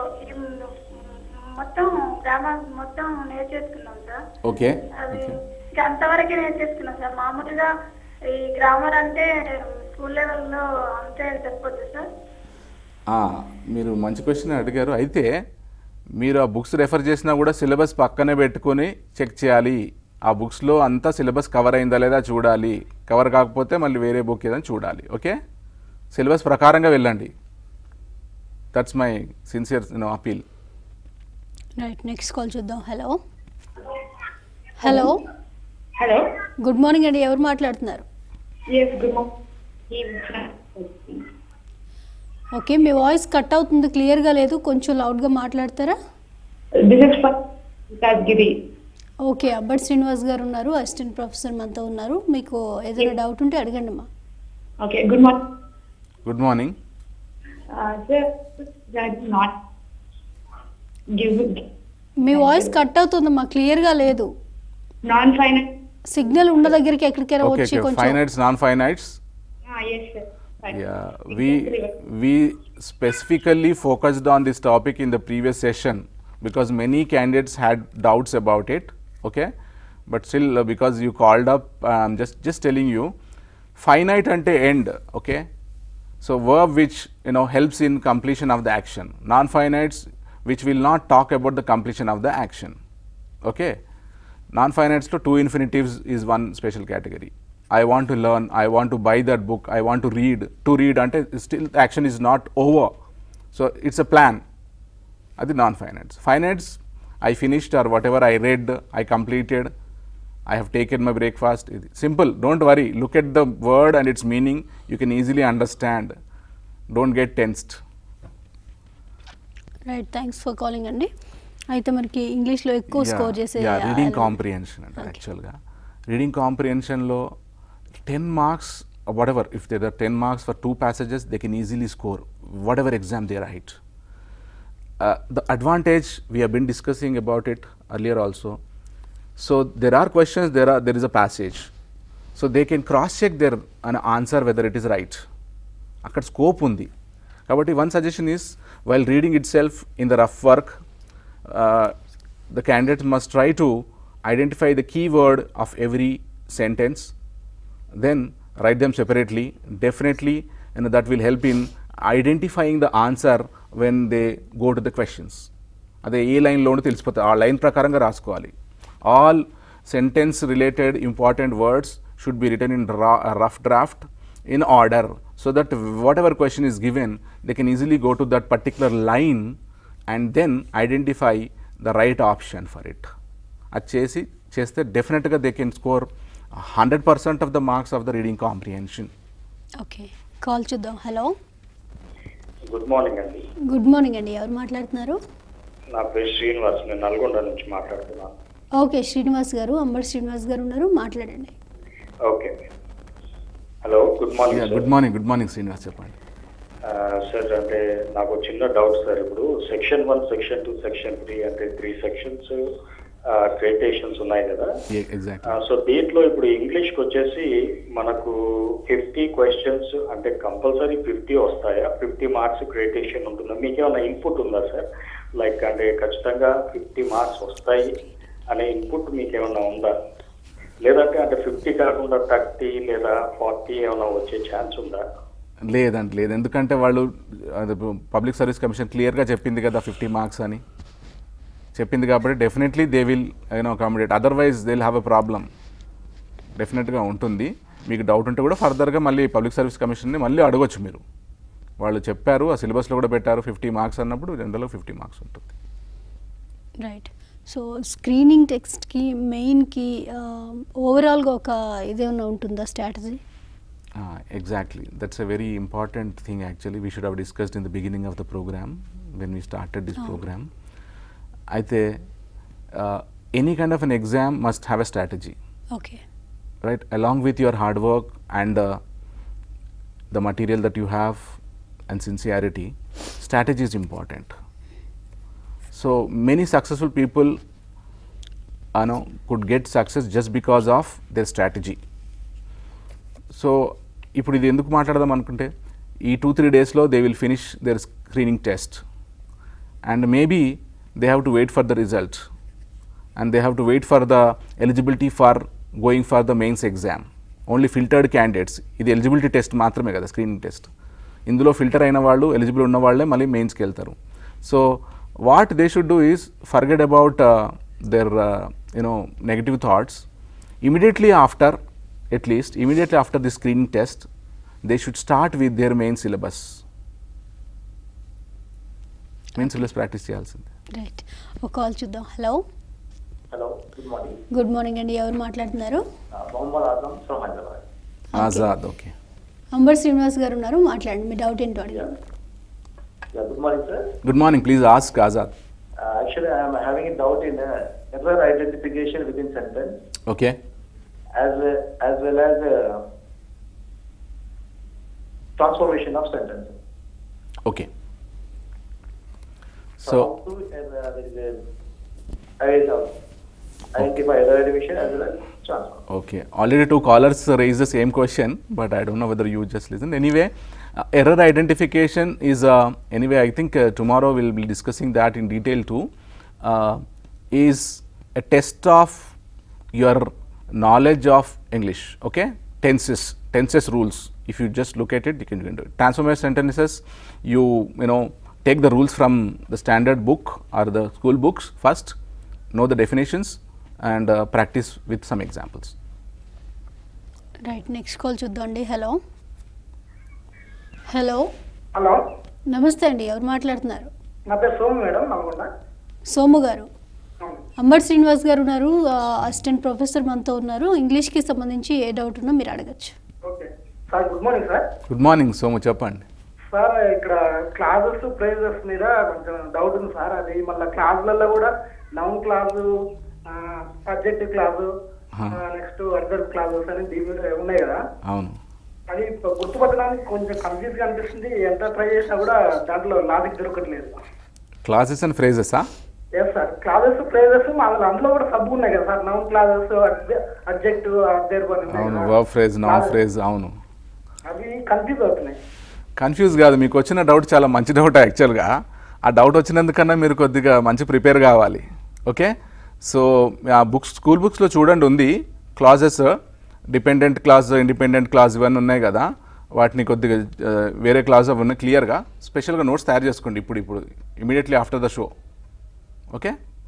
మొత్తం గ్రామర్ మొత్తం నేర్చేసుకున్నాం సార్ ఓకే అది ఓకే ఇంకా అంతవరకే నేర్చేసుకున్నాం సార్ మామూలుగా ఈ గ్రామర్ అంటే స్కూల్ లెవెల్లో అంతే చెప్పొచ్చు సార్ ఆ, మీరు మంచి క్వశ్చన్ అడిగారు అయితే మీరు ఆ బుక్స్ రెఫర్ చేసినా కూడా సిలబస్ పక్కనే పెట్టుకొని చెక్ చేయాలి ఆ బుక్స్లో అంతా సిలబస్ కవర్ అయిందా లేదా చూడాలి కవర్ కాకపోతే మళ్ళీ వేరే బుక్ ఏదైనా చూడాలి ఓకే సిలబస్ ప్రకారంగా వెళ్ళండి that's my sincere no appeal right next call చూద్దాం hello hello hello good morning అండి ఎవరు మాట్లాడుతున్నారు ఎస్ గుడ్ మార్నింగ్ ఓకే మీ వాయిస్ కట్ అవుతుంది క్లియర్గా లేదు కొంచెం లౌడ్గా మాట్లాడతారా this is for Giri okay అబ్బట్ శ్రీనివాస్ గారు ఉన్నారు అసిస్టెంట్ ప్రొఫెసర్ మనతో ఉన్నారు మీకు ఏదైనా డౌట్ ఉంటే అడగండి అమ్మా okay good morning good morning sir that not give మీ వాయిస్ కట్ అవుతుందమ్మా క్లియర్గా లేదు నాన్ ఫైనల్ సిగ్నల్ ఉన్న దగ్గరికి ఎక్కడికైనా ఓకే వచ్చి ఓకే కొంచెం finites non finites yes sir Yeah, we we specifically focused on this topic in the previous session because many candidates had doubts about it. Okay, but still uh, because you called up, I'm just just telling you, finite ante end. Okay, so verb which you know helps in completion of the action. Non-finites which will not talk about the completion of the action. Okay, non-finites to two infinitives is one special category. I want to learn, I want to buy that book, I want to read. To read ante still the action is not over. So it's a plan. అది non finance finance I finished or whatever I read I completed I have taken my breakfast ఇది simple don't worry look at the word and its meaning you can easily understand don't get tensed right thanks for calling అండి అయితే మనకి ఇంగ్లీష్లో ఎక్కువ score చేసే reading element. Comprehension అంటే Okay. యాక్చువల్గా reading కాంప్రిహెన్షన్లో ten marks whatever if they are ten marks for two passages they can easily score whatever exam they write the advantage we have been discussing about it earlier also So, there are questions, there are there is a passage. So, they can cross check their an answer whether it is right. అక్కడ scope ఉంది కాబట్టి one suggestion is while reading itself in the rough work the candidate must try to identify the key word of every sentence then write them separately definitely and that will help in identifying the answer when they go to the questions అదే ఏ లైన్లోనూ తెలిసిపోతుంది ఆ line ప్రకారంగా రాసుకోవాలి all sentence related important words should be written in rough draft in order so that whatever question is given they can easily go to that particular line and then identify the right option for it అది చేసి చేస్తే డెఫినెట్గా they can score hundred percent of the marks of the reading comprehension okay call చూద్దాం hello good morning అండి good morning అండి ఎవరు మాట్లాడుతున్నారు నా పేరు శ్రీనివాస్ నేను నల్గొండ నుంచి మాట్లాడుతున్నాను ఓకే శ్రీనివాస్ గారు అంబర్ శ్రీనివాస్ గారు ఉన్నారు మాట్లాడండి okay hello good morning good morning good morning Srinivas చెప్పండి సార్ అంటే నాకు చిన్న డౌట్ సార్ ఇప్పుడు section one section two section three అంటే త్రీ సెక్షన్స్ క్రియేటేషన్స్ ఉన్నాయి కదా ఎగ్జాక్ట్ సో దీంట్లో ఇప్పుడు ఇంగ్లీష్కి వచ్చేసి మనకు ఫిఫ్టీ క్వశ్చన్స్ అంటే కంపల్సరీ ఫిఫ్టీ వస్తాయా ఫిఫ్టీ మార్క్స్ క్రియేటేషన్ ఉంటుందా మీకు ఏమైనా ఇన్పుట్ ఉందా సార్ లైక్ అంటే ఖచ్చితంగా ఫిఫ్టీ మార్క్స్ వస్తాయి అనే ఇన్పుట్ మీకు ఏమైనా ఉందా లేదంటే అంటే ఫిఫ్టీ కాకుండా థర్టీ లేదా ఫార్టీ ఏమైనా వచ్చే ఛాన్స్ ఉందా లేదండి లేదు ఎందుకంటే వాళ్ళు పబ్లిక్ సర్వీస్ కమిషన్ క్లియర్గా చెప్పింది కదా ఫిఫ్టీ మార్క్స్ అని చెప్పింది కాబట్టి definitely they will you know accommodate otherwise they will have a problem డెఫినెట్గా ఉంటుంది మీకు డౌట్ ఉంటే కూడా ఫర్దర్గా మళ్ళీ పబ్లిక్ సర్వీస్ కమిషన్ని మళ్ళీ అడగొచ్చు మీరు వాళ్ళు చెప్పారు ఆ సిలబస్లో కూడా పెట్టారు ఫిఫ్టీ మార్క్స్ అన్నప్పుడు జనరల్గా ఫిఫ్టీ మార్క్స్ ఉంటుంది రైట్ సో స్క్రీనింగ్ టెక్స్ట్కి మెయిన్కి ఓవరాల్గా ఒక ఇదేమన్నా ఉంటుందా strategy exactly that's a very important thing actually we should have discussed in the beginning of the programme when we started this programme అయితే any kind of an exam must have a strategy okay right along with your hard work and uh, the material that you have and sincerity strategy is important so many successful people you know could get success just because of their strategy so ఇప్పుడు ఇది ఎందుకు మాట్లాడదాం అనుకుంటే ఈ two three డేస్లో they will finish their screening test and maybe they have to wait for the result and they have to wait for the eligibility for going for the mains exam only filtered candidates ఇది eligibility test మాత్రమే కదా screening test ఇందులో filter అయిన వాళ్ళు eligible ఉన్న వాళ్ళే మళ్ళీ మెయిన్స్కి వెళ్తారు so what they should do is forget about their you know negative thoughts immediately after at least immediately after the screening test they should start with their main syllabus main syllabus practice చేయాల్సిందే right ఒక call చూద్దాం hello hello good morning good morning అండి ఎవరు మాట్లాడుతున్నారు Mohammed Azam from Hyderabad Azad okay అంబర్ శ్రీనివాస్ గారు ఉన్నారు మాట్లాడండి మీ డౌట్ ఏంటో అడిగారు Yeah, good morning, sir. Good morning please ask Azad Uh, actually, I am having a doubt in uh, error identification within sentence okay as well, as well as uh, transformation of sentence. Okay So, so how to uh, there is a, I will identify error identification as well as transform. Okay already two callers raise the same question but I don't know whether you just listen anyway error identification is anyway I think tomorrow will be discussing that in detail two is a test of your knowledge of English, okay? Tenses, tenses rules. If you just look at it, you can, you can do it. Transformation sentences, you, you know, take the rules from the standard book or the school books first, know the definitions and uh, practice with some examples. Right next call చూద్దామండి hello hello hello నమస్తే అండి ఎవరు మాట్లాడుతున్నారు నా పేరు Somu madam Nalgonda Somu గారు అవును. Amber Srinivas గారు ఉన్నారు అసిస్టెంట్ ప్రొఫెసర్ మనతో ఉన్నారు ఇంగ్లీష్కి సంబంధించి ఏ డౌట్ ఉన్నా మీరు అడగచ్చు okay sir good morning sir good morning Somu చెప్పండి సార్ ఇక్కడ క్లాసెస్ ప్రైజెస్ మీద కొంచెం డౌట్ ఉంది సార్ అది మళ్ళీ క్లాసులలో కూడా noun clause subject clause Huh. Next other clauses అని దీని మీద ఉన్నాయి కదా అవును అది గుర్తుపట్టడానికి కొంచెం కన్ఫ్యూజ్ గా అనిపిస్తుంది ఎంత ట్రై చేసినా కూడా దాంట్లో లాజిక్ దొరకట్లేదు క్లాసెస్ అండ్ ఫ్రేజెసా ఎస్ సార్ క్లాజెస్ ఫ్రేజెస్ మామూలు అందులో కూడా సబ్ ఉన్నాయి కదా sir noun clauses object observe అవును వర్బ్ ఫ్రేజ్ నౌన్ ఫ్రేజ్ అవును అవి కన్ఫ్యూజ్ అవుతున్నాయి కన్ఫ్యూజ్ కాదు మీకు వచ్చిన డౌట్ చాలా మంచి డౌట్ యాక్చువల్గా ఆ డౌట్ వచ్చినందుకన్నా మీరు కొద్దిగా మంచి ప్రిపేర్ కావాలి ఓకే సో ఆ బుక్స్ స్కూల్ బుక్స్లో చూడండి ఉంది clauses dependent clause independent clause ఇవన్నీ ఉన్నాయి కదా వాటిని కొద్దిగా ఆ, వేరే క్లాస్ అవి ఉన్నాయి క్లియర్గా స్పెషల్గా నోట్స్ తయారు చేసుకోండి ఇప్పుడు ఇప్పుడు immediately after the show okay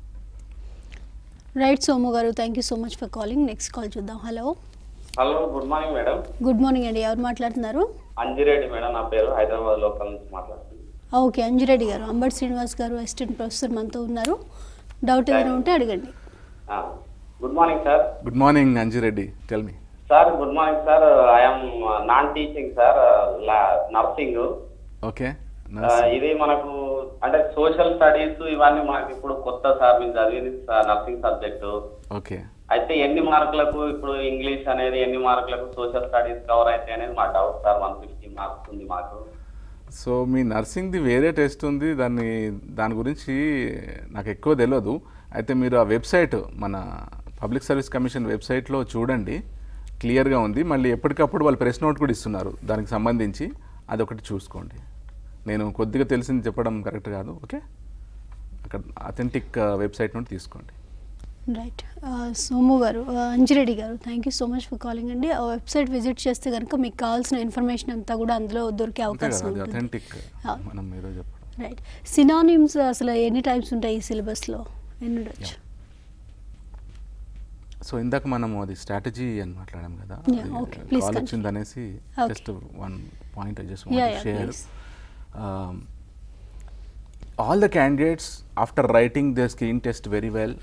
right Somu గారు thank you so much for calling next call చూద్దాం hello hello good morning madam good morning అండి ఎవరు మాట్లాడుతున్నారు అంజిరెడ్డి మేడం నా పేరు హైదరాబాద్ లోకల్ నుంచి మాట్లాడుతున్నాను ఓకే అంజిరెడ్డి గారు అంబటి శ్రీనివాస్ గారు అసిస్టెంట్ ప్రొఫెసర్ మనతో ఉన్నారు డౌట్ ఏదైనా ఉంటే అడగండి good morning sir good morning Anjireddy tell me sir good morning sir I'm non teaching sir Narsing okay ఇది మనకు అంటే సోషల్ స్టడీస్ ఇవన్నీ మనకి ఇప్పుడు కొత్త సార్ మేము చదివింది నర్సింగ్ సబ్జెక్టు ఓకే అయితే ఎన్ని మార్కులకు ఇప్పుడు ఇంగ్లీష్ అనేది ఎన్ని మార్కులకు సోషల్ స్టడీస్ కవర్ అయితే అనేది మా doubt sir one fifty marks ఉంది మాకు సో మీ నర్సింగ్ది వేరే టెస్ట్ ఉంది దాన్ని దాని గురించి నాకు ఎక్కువ తెలియదు అయితే మీరు ఆ వెబ్సైట్ మన పబ్లిక్ సర్వీస్ కమిషన్ వెబ్సైట్లో చూడండి క్లియర్గా ఉంది మళ్ళీ ఎప్పటికప్పుడు వాళ్ళు ప్రెస్ నోట్ కూడా ఇస్తున్నారు దానికి సంబంధించి అదొకటి చూసుకోండి నేను కొద్దిగా తెలిసింది చెప్పడం కరెక్ట్ కాదు ఓకే అక్కడ అథెంటిక్ వెబ్సైట్ నుండి తీసుకోండి రైట్ సోము గారు ఆ, Anjireddy garu thank you so much for calling అండి ఆ వెబ్సైట్ విజిట్ చేస్తే కనుక మీకు కావాల్సిన ఇన్ఫర్మేషన్ అంతా కూడా అందులో దొరికే అంతే అవకాశం కదా అది ఉంటుంది అథెంటిక్ అవును. మనం ఏదో చెప్పడం రైట్ సినానిమ్స్ అసలు ఎన్ని టైప్స్ ఉంటాయి ఈ సిలబస్లో ఎన్ని ఉండొచ్చు సో ఇందాక మనము అది స్ట్రాటజీ అని మాట్లాడాం కదా Yeah, okay. Please call continue. వచ్చింది అనేసి Okay. Just one point I just Yeah, want yeah, share please. all the candidates after writing their screen test very well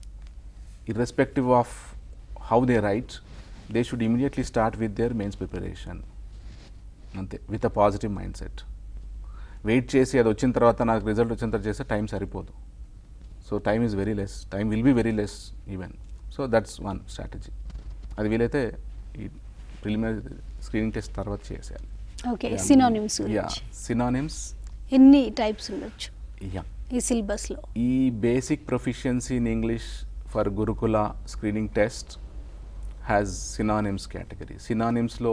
irrespective of how they write they should immediately start with their mains preparation అంతే with a positive mindset wait చేసి అది వచ్చిన తర్వాత నాకు result వచ్చిన తర్వాత చేస్తే time సరిపోదు so time is very less time will be very less even so that's one strategy అది వీలైతే ఈ ప్రిలిమినరీ స్క్రీనింగ్ టెస్ట్ తర్వాత చేసేయాలి ఓకే సినానిమ్స్ యా గురించి సినానిమ్స్ ఎన్ని టైప్స్ ఉండొచ్చు యా ఈ సిలబస్లో ఈ basic proficiency in English for Gurukula screening test has synonyms category సినానిమ్స్లో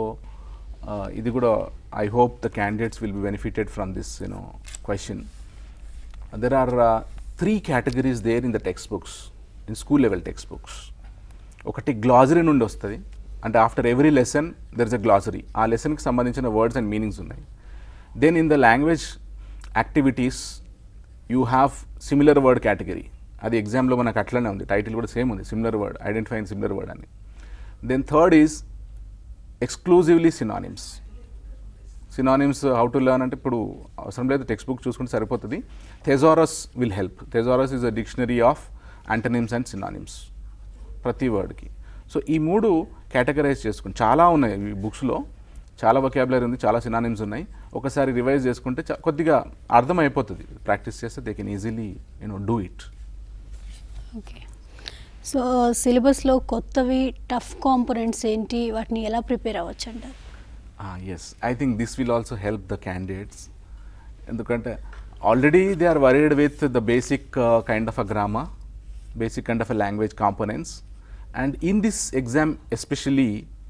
ఇది కూడా I hope the candidates will be benefited from this you know question there are three categories there in the text books in school level text books ఒకటి glossary నుండి వస్తుంది అంటే after every lesson there is a glossary ఆ లెసన్కి సంబంధించిన words and meanings ఉన్నాయి then in the language activities you have similar word category అది ఎగ్జామ్లో మనకు అట్లనే ఉంది టైటిల్ కూడా సేమ్ ఉంది సిమిలర్ వర్డ్ ఐడెంటిఫైన్ సిమిలర్ వర్డ్ అని then third is exclusively synonyms synonyms how to learn అంటే ఇప్పుడు అవసరం లేదు టెక్స్ట్ బుక్ చూసుకుంటే సరిపోతుంది థెజారస్ will help thesaurus is a dictionary of antonyms and synonyms ప్రతి వర్డ్కి సో ఈ మూడు కేటగరైజ్ చేసుకుని చాలా ఉన్నాయి ఈ బుక్స్లో చాలా వొకాబులరీ ఉంది చాలా సినానిమ్స్ ఉన్నాయి ఒకసారి రివైజ్ చేసుకుంటే చా- కొద్దిగా అర్థమైపోతుంది ప్రాక్టీస్ చేస్తే they can easily you know do it okay so సిలబస్లో కొత్తవి టఫ్ కాంపోనెంట్స్ ఏంటి వాటిని ఎలా ప్రిపేర్ అవ్వచ్చు అంటారు yes I think this will also help the candidates ఎందుకంటే already they are worried with the basic kind of a grammar basic kind of a language components and in this exam especially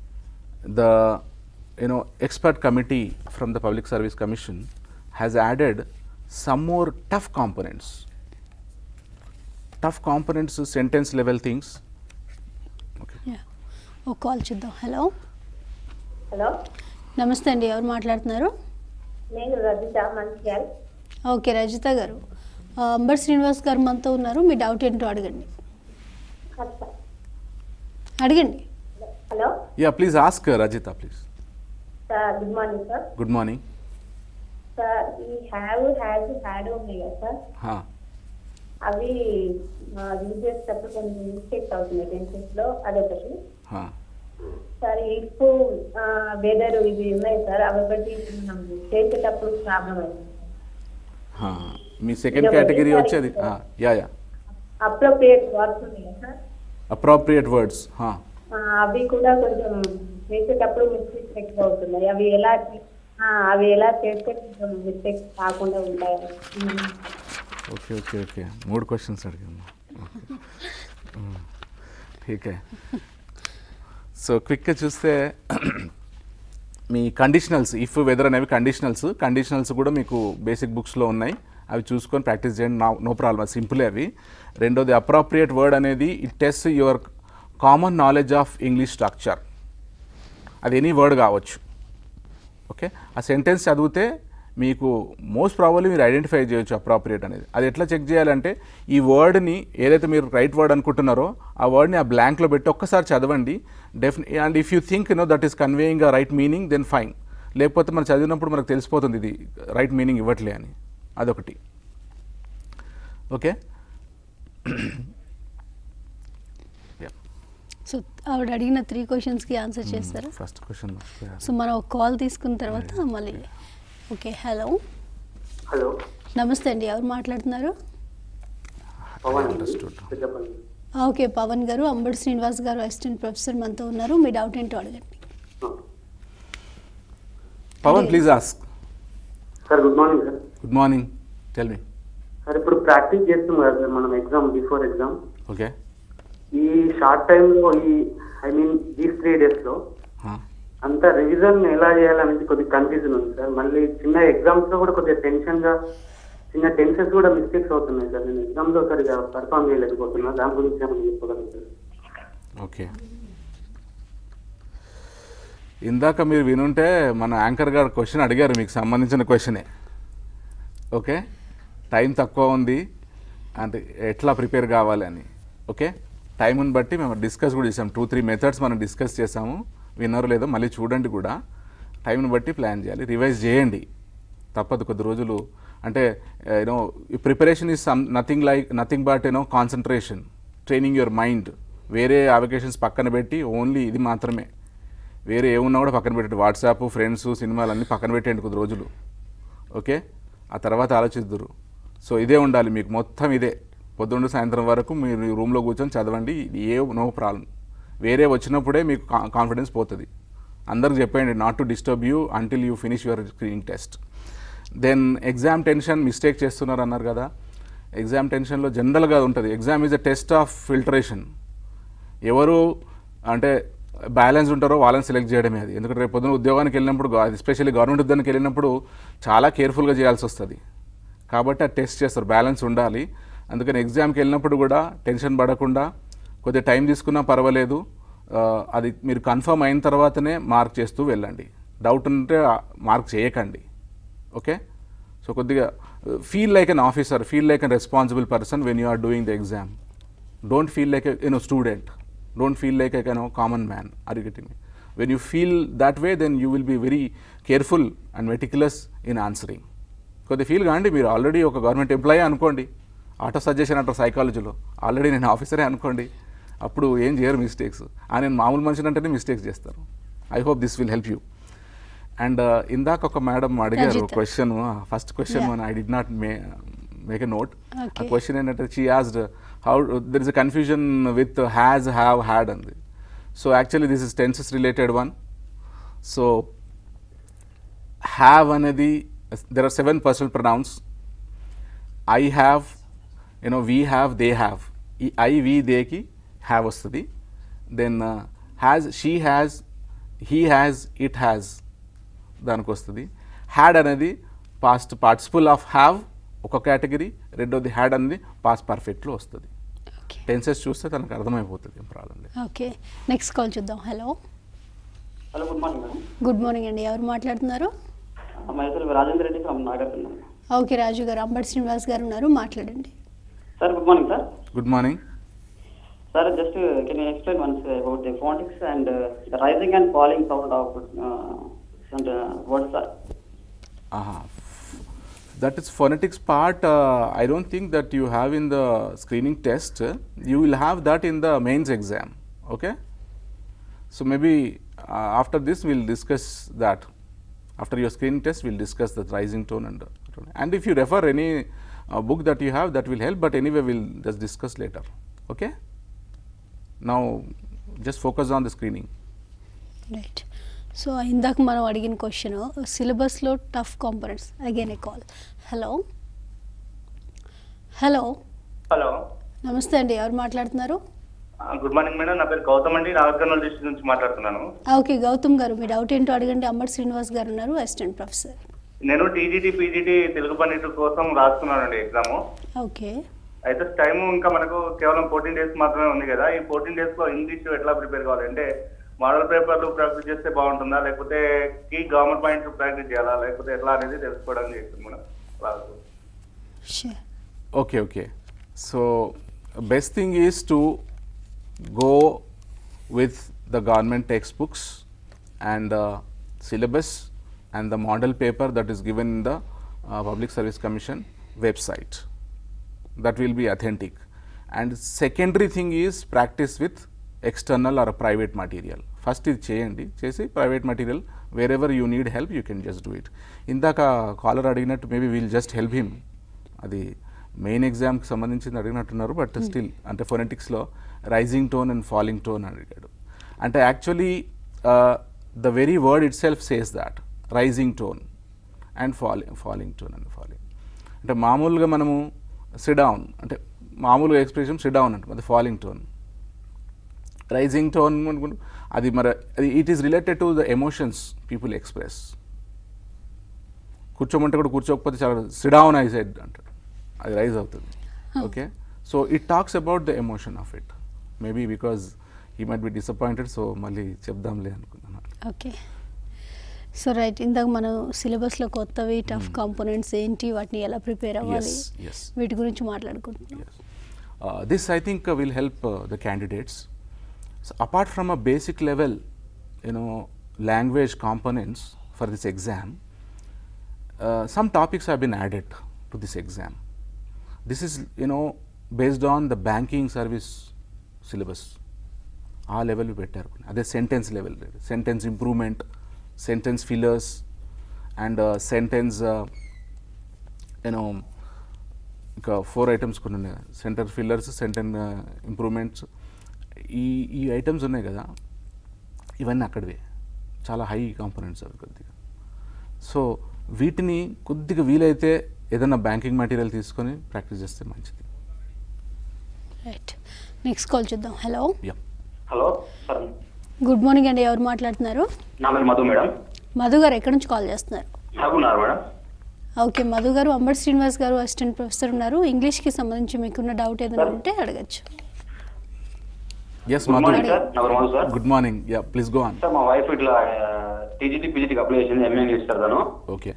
the you know expert committee from the public service commission has added some more tough components tough components sentence level things ఒక call చూద్దాం hello hello నమస్తే అండి ఎవరు మాట్లాడుతున్నారు నేను Rajitha Mancherial okay Rajitha గారు ఆ, amber Srinivas గారు మనతో ఉన్నారు మీ డౌట్ ఏంటో అడగండి అడగండి hello yeah please ask uh, rajita please sir good morning sir good morning sir ఈ హ్యావ్ హ్యాడ్ హ్యాడ్ ఉన్నాయి కదా సార్ huh. అవి యూజ్ చేసేటప్పుడు కొన్ని మిస్టేక్స్ అవుతున్నాయి టెన్సెస్ లో అదొకటి Huh. సార్ ఇప్పుడు వెదర్ ఇవి ఉన్నాయి సార్ అవి ఒకటి మనం చేసేటప్పుడు ప్రాబ్లం అయింది Huh. మీ సెకండ్ ఇదొకటి కేటగిరీ సార్ వచ్చేది ఇప్పుడు. యా యా అప్రోప్రియేట్ వర్డ్స్ ఉన్నాయి కదా సార్ అప్రోప్రియేట్ వర్డ్స్ ఆ, అవి కూడా కొంచెం చేసేటప్పుడు మిస్టేక్స్ ఎక్కువ అవుతున్నాయి అవి ఎలా చే- ఆ, అవి ఎలా చేస్తే కొంచెం మిస్టేక్స్ కాకుండా ఉంటాయి ఓకే ఓకే ఓకే మూడు క్వశ్చన్స్ అడిగాము ఠీకే సో క్విక్గా చూస్తే మీ కండిషనల్స్ ఇఫ్ వెదర్ అనేవి కండిషనల్స్ కండిషనల్స్ కూడా మీకు బేసిక్ బుక్స్లో ఉన్నాయి అవి చూసుకొని ప్రాక్టీస్ చేయండి నా నో ప్రాబ్లమ్ సింపులే అవి రెండోది అప్రాప్రియేట్ వర్డ్ అనేది it test your common knowledge of English structure అది ఎనీ వర్డ్ కావచ్చు ఓకే ఆ సెంటెన్స్ చదివితే మీకు మోస్ట్ ప్రాబబ్లీ మీరు ఐడెంటిఫై చేయొచ్చు అప్రాప్రియేట్ అనేది అది ఎట్లా చెక్ చేయాలంటే ఈ వర్డ్ని ఏదైతే మీరు రైట్ వర్డ్ అనుకుంటున్నారో ఆ వర్డ్ని ఆ బ్లాంక్లో పెట్టి ఒక్కసారి చదవండి define and if you think no that is conveying a right meaning then fine లేకపోతే మనం చదివినప్పుడు మనకు తెలిసిపోతుంది ఇది రైట్ మీనింగ్ ఇవ్వట్లే అని అదొకటి ఓకే సో ఆవిడ అడిగిన త్రీ క్వశ్చన్స్కి ఆన్సర్ చేస్తారా ఫస్ట్ క్వశ్చన్ సో మనం ఒక కాల్ తీసుకున్న తర్వాత మళ్ళీ ఓకే హలో హలో నమస్తే అండి ఎవరు మాట్లాడుతున్నారు పవన్ అండర్స్టూడ్ చెప్పండి ఆ, ఓకే పవన్ గారు అంబడి శ్రీనివాస్ గారు అసిస్టెంట్ ప్రొఫెసర్ మనతో ఉన్నారు మీ డౌట్ ఏంటో అడగండి Pavan please ask sir good morning sir good morning tell me sir ఇప్పుడు ప్రాక్టీస్ చేస్తున్నాం కదా సార్ మనం ఎగ్జామ్ బిఫోర్ ఎగ్జామ్ ఓకే ఈ షార్ట్ టైంలో ఈ ఐ మీన్ దీస్ త్రీ డేస్లో అంత రివిజన్ ఎలా చేయాలనేది కొద్దిగా కన్ఫ్యూజన్ ఉంది సార్ మళ్ళీ చిన్న ఎగ్జామ్స్ లో కూడా కొద్దిగా టెన్షన్ గా చిన్న టెన్షన్స్ కూడా మిస్టేక్స్ అవుతున్నాయి సార్ నేను ఎగ్జామ్ లో సరిగా పర్ఫామ్ చేయలేకపోతున్నా దాని గురించి ఏమైనా చెప్పగలుగుతారు ఓకే ఇందాక మీరు వినుంటే మన యాంకర్ గారు క్వశ్చన్ అడిగారు మీకు సంబంధించిన క్వశ్చనే ఓకే టైం తక్కువ ఉంది అంటే ఎట్లా ప్రిపేర్ కావాలి అని ఓకే టైంని బట్టి మేము డిస్కస్ కూడా చేసాం టూ త్రీ మెథడ్స్ మనం డిస్కస్ చేసాము విన్నర్ లేదో మళ్ళీ చూడండి కూడా టైంని బట్టి ప్లాన్ చేయాలి రివైజ్ చేయండి తప్పదు కొద్ది రోజులు అంటే you know preparation is some nothing like nothing but you know concentration training your mind వేరే అవకేషన్స్ పక్కన పెట్టి ఓన్లీ ఇది మాత్రమే వేరే ఏమున్నా కూడా పక్కన పెట్టండి వాట్సాప్ ఫ్రెండ్స్ సినిమాలు అన్నీ పక్కన పెట్టండి కొద్ది రోజులు ఓకే ఆ తర్వాత ఆలోచిద్దురు సో ఇదే ఉండాలి మీకు మొత్తం ఇదే పొద్దున్న సాయంత్రం వరకు మీరు రూమ్లో కూర్చొని చదవండి ఇది ఏ నో ప్రాబ్లం వేరే వచ్చినప్పుడే మీకు కాన్ఫిడెన్స్ పోతుంది అందరికి చెప్పండి not to disturb you until you finish your screening test then exam tension mistake చేస్తున్నారు అన్నారు కదా ఎగ్జామ్ టెన్షన్లో జనరల్గా ఉంటుంది exam is a test of filtration ఎవరు అంటే బ్యాలెన్స్ ఉంటారో వాళ్ళని సెలెక్ట్ చేయడమే అది ఎందుకంటే రేపు పొద్దున ఉద్యోగానికి వెళ్ళినప్పుడు ఎస్పెషల్లీ గవర్నమెంట్ ఉద్యోగానికి వెళ్ళినప్పుడు చాలా కేర్ఫుల్గా చేయాల్సి వస్తుంది కాబట్టి ఆ టెస్ట్ చేస్తారు బ్యాలెన్స్ ఉండాలి అందుకని ఎగ్జామ్కి వెళ్ళినప్పుడు కూడా టెన్షన్ పడకుండా కొద్దిగా టైం తీసుకున్నా పర్వాలేదు ఆ, అది మీరు కన్ఫర్మ్ అయిన తర్వాతనే మార్క్ చేస్తూ వెళ్ళండి డౌట్ ఉంటే మార్క్ చేయకండి ఓకే సో కొద్దిగా feel like an officer feel like an responsible person when you are doing the exam don't feel like you know student don't feel like a no common man are getting when you feel that way then you will be very careful and meticulous in answering కొద్దిగా feel కాండి మీరు already ఒక government employee అనుకోండి auto suggestion అంటారు సైకాలజీలో already నేను ఆఫీసరే అనుకోండి అప్పుడు ఏం చేయరు మిస్టేక్స్ ఆ నేను మామూలు మనిషిని అంటేనే మిస్టేక్స్ చేస్తారు I hope this will help you and ఇందాక ఒక మేడం అడిగారు Rajita. Question first question Yeah. One I'd not may make a note ఆ Okay. క్వశ్చన్ ఏంటంటే she asked how there is a confusion with has have had అంది so actually this is tenses related one so have అనేది there are seven personal pronouns I have you know we have they have ఈ I we దేకి have వస్తుంది then has she has he has it has దానికి వస్తుంది had అనేది past participle of have ఒక category రెండోది had అనేది past పర్ఫెక్ట్లో వస్తుంది ఓకే టెన్సెస్ చూస్తే తనకు అర్థమైపోతుంది ఏం ప్రాబ్లం లేదు ఓకే నెక్స్ట్ కాల్ చూద్దాం hello hello good morning madam good morning అండి ఎవరు మాట్లాడుతున్నారు myself Rajendra Reddy from Nagarkurnool okay Raju garu Ambati Srinivas గారు ఉన్నారు మాట్లాడండి sir good morning sir good morning sir just can you explain once about the phonics and the rising and falling sound of and words sir Aha. That is phonetics part. Uh, I don't think that you have in the screening test. You will have that in the mains exam. Okay. So maybe uh, after this we'll discuss that. After your screening test, we'll discuss the rising tone and uh, tone. And if you refer any uh, book that you have, that will help. But anyway, we'll just discuss later. Okay. Now, just focus on the screening. Right so ఇందాక మనం అడిగిన question సిలబస్లో tough components again ఏ call hello hello hello నమస్తే అండి ఎవరు మాట్లాడుతున్నారు good morning madam నా పేరు గౌతమ్ అండి నాగర్కర్నూలు డిస్ట్రిక్ట్ నుంచి మాట్లాడుతున్నాను ఆ, ఓకే గౌతమ్ గారు మీ డౌట్ ఏంటో అడగండి అంబటి శ్రీనివాస్ గారు ఉన్నారు అసిస్టెంట్ ప్రొఫెసర్ నేను టీజీటీ పీజీటీ తెలుగు పండిట్ కోసం రాస్తున్నానండి ఎగ్జామ్ ఓకే అయితే టైం ఇంకా మనకు కేవలం ఫోర్టీన్ డేస్ మాత్రమే ఉంది కదా ఈ ఫోర్టీన్ డేస్ లో ఇంగ్లీష్ ఎట్లా ప్రిపేర్ కావాలి అంటే మోడల్ పేపర్లు ప్రాక్టీస్ చేస్తే బాగుంటుందా లేకపోతే కీ గవర్నమెంట్ పాయింట్స్ ప్రాక్టీస్ చేయాలా లేకపోతే ఎట్లా అనేది తెలుసుకోవడానికి చేస్తుంది madam class Okay, okay. So, best thing is to go with the government textbooks and the syllabus and the model paper that is given in the uh, Public Service Commission website. That will be authentic. And secondary thing is practice with external or a private material. First ఇది చేయండి చేసి private material wherever you need help you can just do it ఇందాక caller అడిగినట్టు maybe we'll just help him అది main ఎగ్జామ్కి సంబంధించింది అడిగినట్టున్నారు but still అంటే ఫొనెటిక్స్లో rising tone and falling tone అని అడిగాడు అంటే actually the very word itself says that rising tone and falling falling tone and falling అంటే మామూలుగా మనము సిడౌన్ అంటే మామూలుగా ఎక్స్ప్రెషన్ సిడౌన్ అంటాం అది ఫాలింగ్ టోన్ రైజింగ్ టోన్ అనుకుంటు అది మరి అది it is related to the emotions people express కూర్చోమంటే కూడా కూర్చోకపోతే చాలా సిడౌన్ ఐ సైడ్ అంటాడు అది రైజ్ అవుతుంది okay so it talks about the emotion of it maybe because he might be disappointed so మళ్ళీ చెప్దాంలే అనుకున్నాను ఓకే సో రైట్ ఇందాక మనం సిలబస్లో కొత్తవి టఫ్ కాంపోనెంట్స్ ఏంటి వాటిని ఎలా ప్రిపేర్ అవ్వాలి Yes, yes. వీటి గురించి మాట్లాడుకుంటున్నాం Uh, this I think uh, will help uh, the candidates. So apart from a basic level, you know, language components for this exam, uh, some topics have been added to this exam. This is, you know, based on the banking service syllabus. ఆ level పెట్టారు అదే sentence level sentence improvement sentence fillers and sentence you know ఇంకా four items కొన్ని ఉన్నాయి centre fillers సెంటెన్ improvements ఈ ఈ items ఉన్నాయి కదా ఇవన్నీ అక్కడివే చాలా హై కాంపోనెంట్స్ అవి కొద్దిగా సో వీటిని కొద్దిగా వీలైతే ఏదైనా బ్యాంకింగ్ మెటీరియల్ తీసుకొని ప్రాక్టీస్ చేస్తే మంచిది రైట్ నెక్స్ట్ కాల్ చూద్దాం hello yeah hello sir good morning అండి ఎవరు మాట్లాడుతున్నారు నా పేరు మధు మేడం మధు గారు ఎక్కడి నుంచి కాల్ చేస్తున్నారు బాగున్నారు మేడం ఓకే మధు గారు అంబటి శ్రీనివాస్ గారు అసిస్టెంట్ ప్రొఫెసర్ ఉన్నారు ఇంగ్లీష్కి సంబంధించి మీకున్న డౌట్ ఏదైనా ఉంటే అడగచ్చు yes Good Madhu morning, sir. నా పేరు Madhu sir good morning yeah please go on sir మా వైఫ్ ఇట్లా టీజీటీ పీజీటీకి అప్లై చేసింది ఎంఏ ఇంగ్లీష్ సార్ తను ఓకే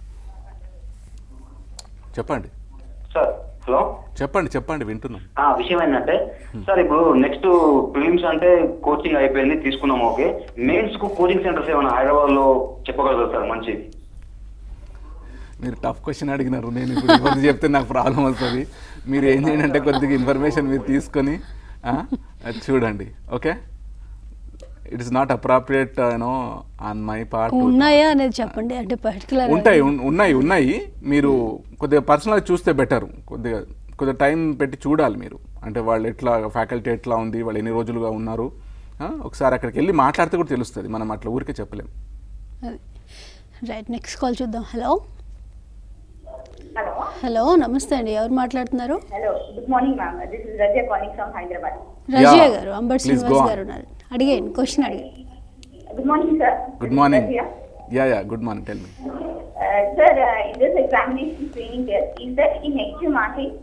చెప్పండి సార్ హలో చెప్పండి చెప్పండి వింటున్నాం ఆ విషయం ఏంటంటే సార్ ఇప్పుడు నెక్స్ట్ ప్రిలిమ్స్ అంటే కోచింగ్ అయిపోయింది తీసుకున్నాం ఓకే మెయిన్స్ కు కోచింగ్ సెంటర్స్ ఏమైనా హైదరాబాద్ లో చెప్పగలరు సార్ మంచి మీరు టఫ్ క్వశ్చన్ అడిగినారు నేను ఇప్పుడు ఇవన్నీ చెప్తే నాకు ప్రాబ్లం వస్తుంది మీరు ఏం చేయండి అంటే కొద్దిగా ఇన్ఫర్మేషన్ మీరు తీసుకొని ఆ, అది చూడండి okay it is not appropriate you know on my part ఉన్నాయా అనేది చెప్పండి అంటే పర్టికులర్ ఉంటాయి ఉన్- ఉన్నాయి ఉన్నాయి మీరు కొద్దిగా పర్సనల్గా చూస్తే బెటర్ కొద్దిగా కొద్దిగా టైం పెట్టి చూడాలి మీరు అంటే వాళ్ళు ఎట్లా ఫ్యాకల్టీ ఎట్లా ఉంది వాళ్ళు ఎన్ని రోజులుగా ఉన్నారు ఆ, ఒకసారి అక్కడికి వెళ్ళి మాట్లాడితే కూడా తెలుస్తుంది మనం అట్లా ఊరికే చెప్పలేం రైట్ నెక్స్ట్ కాల్ చూద్దాం హలో హలో హలో నమస్తే అండి ఎవరు మాట్లాడుతున్నారు hello good morning ma'am this is Raza calling from Hyderabad Razia garu Ambati please go Srinivas on. Garu ఉన్నారు అడిగేయండి క్వశ్చన్ అడిగండి good morning sir good morning yeah yeah good morning tell me sir in this examination training test is that ఈ negative marking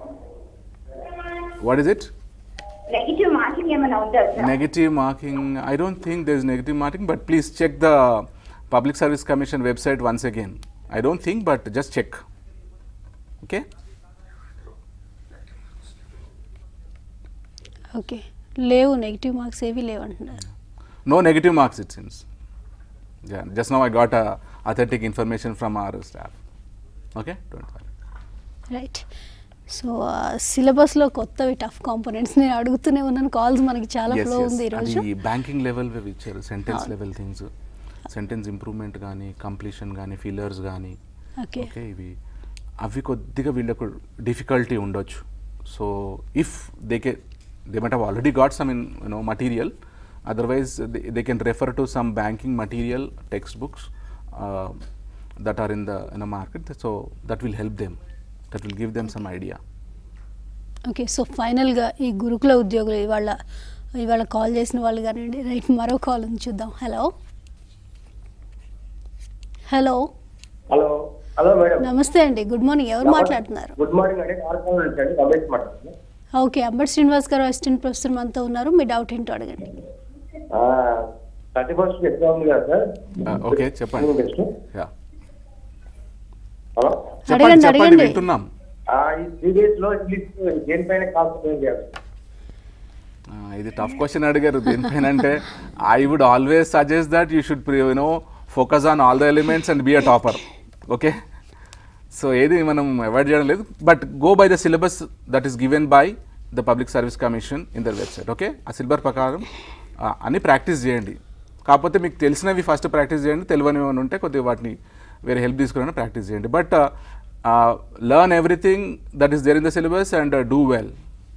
what is it negative marking ఏమైనా ఉంటుందా sir negative marking i don't think there is negative marking but please check the public service commission website once again i don't think but just check okay okay లేవు negative marks ఏవి లేవు అంటున్నారు no negative marks it seems yeah just now i got a authentic information from our staff okay don't worry right so సిలబస్లో కొత్తవి tough components నేను అడుగుతూనే ఉన్నాను calls మనకి చాలా Yes, ఫ్లో yes. ఉంది ఈరోజు అది బ్యాంకింగ్ లెవెల్ ఇచ్చారు సెంటెన్స్ అవును. లెవెల్ థింగ్స్ సెంటెన్స్ ఇంప్రూవ్మెంట్ కానీ కంప్లీషన్ కానీ ఫిల్లర్స్ కానీ ఓకే ఓకే ఇవి అవి కొద్దిగా వీళ్ళకు డిఫికల్టీ ఉండొచ్చు సో ఇఫ్ దే కే they must have already got some in you know material otherwise they can refer to some banking material text books that are in the in the market so that will help them that will give them some idea okay so ఫైనల్గా ఈ గురుకుల ఉద్యోగులు ఇవాళ ఇవాళ call చేసిన వాళ్ళు కానివ్వండి right మరో కాల్ ఉంది చూద్దాం hello hello hello hello madam నమస్తే అండి గుడ్ మార్నింగ్ ఎవరు మాట్లాడుతున్నారు గుడ్ మార్నింగ్ అండి కార్యక్రమం నుంచి అండి రమేష్ మాట్లాడుతున్నాను ఓకే అంబటి శ్రీనివాస్ గారు అసిస్టెంట్ ప్రొఫెసర్ మనతో ఉన్నారు మీ డౌట్ ఏంటో అడగండి థర్టీ ఫస్ట్ ఎగ్జామ్ ఉంది కదా సార్ ఓకే చెప్పండి నెక్స్ట్ యా హలో చెప్పండి అడగండి, చెప్పండి అడగండి. వింటున్నాం ఆ, ఈ త్రీ డేస్ లో ఇంగ్లీష్ దేనిపైన కాన్సన్ట్రేట్ చేయాలి ఆ, ఇది టఫ్ క్వశ్చన్ అడిగారు దేనిపైన అంటే I would always suggest that you should you know focus on all the elements and be a topper okay so ఏది మనం అవాయిడ్ చేయడం లేదు but go by the syllabus that is given by the public service commission in the website okay ఆ syllabus ప్రకారం ఆ, అన్ని practice చేయండి కాకపోతే మీకు తెలిసినవి ఫస్ట్ ప్రాక్టీస్ చేయండి తెలియనివి ఏమైనా ఉంటే కొద్దిగా వాటిని వేరే హెల్ప్ తీసుకుని ప్రాక్టీస్ చేయండి but learn everything that is there in the syllabus and do well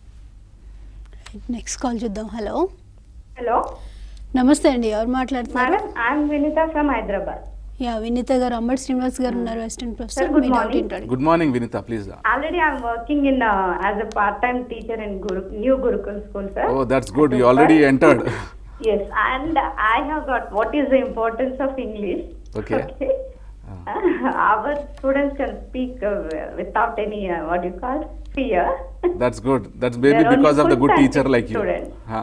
next call చూద్దాం హలో హలో నమస్తే అండి ఎవరు మాట్లాడుతున్నారు madam I'm Vinitha from Hyderabad yeah Vineetha గారు అంబటి శ్రీనివాస్ గారు ఉన్నారు అసిస్టెంట్ ప్రొఫెసర్ Sir, good మీ డౌట్ morning. ఏంటో అడగండి good morning Vinitha please already I'm working in as a part time teacher in Guru new Gurukul school sir Oh, that's good. You already entered. Yes, and I have got what is the importance of English. Okay. Our students can speak uh, without any uh, what do you call fear. That's good. That's maybe They're only because of the good full-time teacher like you. students. Huh.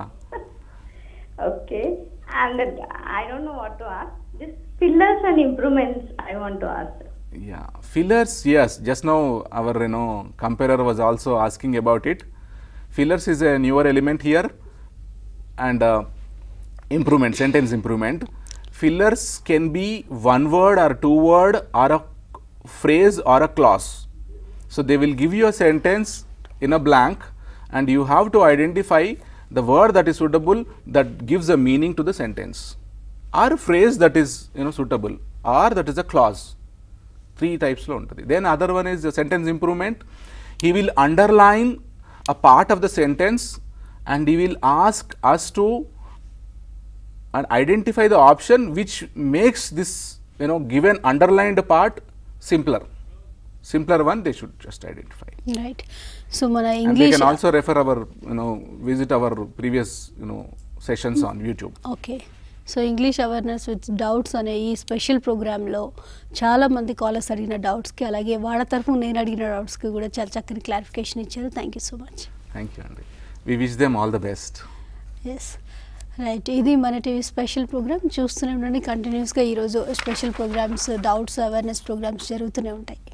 Okay, and uh, I don't know what to ask. This pillars and improvements I want to ask. Yeah. Fillers, yes. Just now our you know comparer was also asking about it. Fillers is a newer element here, and uh, improvement, sentence improvement. Fillers can be one word or two word or a phrase or a clause. So they will give you a sentence in a blank, and you have to identify the word that is suitable that gives a meaning to the sentence, or phrase that is you know suitable, or that is a clause. Three టైప్స్లో ఉంటుంది then other one is sentence improvement he will underline a part of the sentence and he will ask us to and identify the option which makes this you know given underlined part simpler simpler one they should just identify right so మన and they English can also refer our you know visit our previous you know sessions on youtube okay so English awareness with doubts అనే ఈ special ప్రోగ్రాంలో చాలా మంది callers అడిగిన డౌట్స్కి అలాగే వాళ్ళ తరఫున నేను అడిగిన డౌట్స్కి కూడా చాలా చక్కని క్లారిఫికేషన్ ఇచ్చారు thank you so much thank you andy we wish them all the best yes right ఇది మన టీవీ స్పెషల్ ప్రోగ్రామ్ చూస్తూనే ఉండండి కంటిన్యూస్గా ఈరోజు special programs doubts awareness programs జరుగుతూనే ఉంటాయి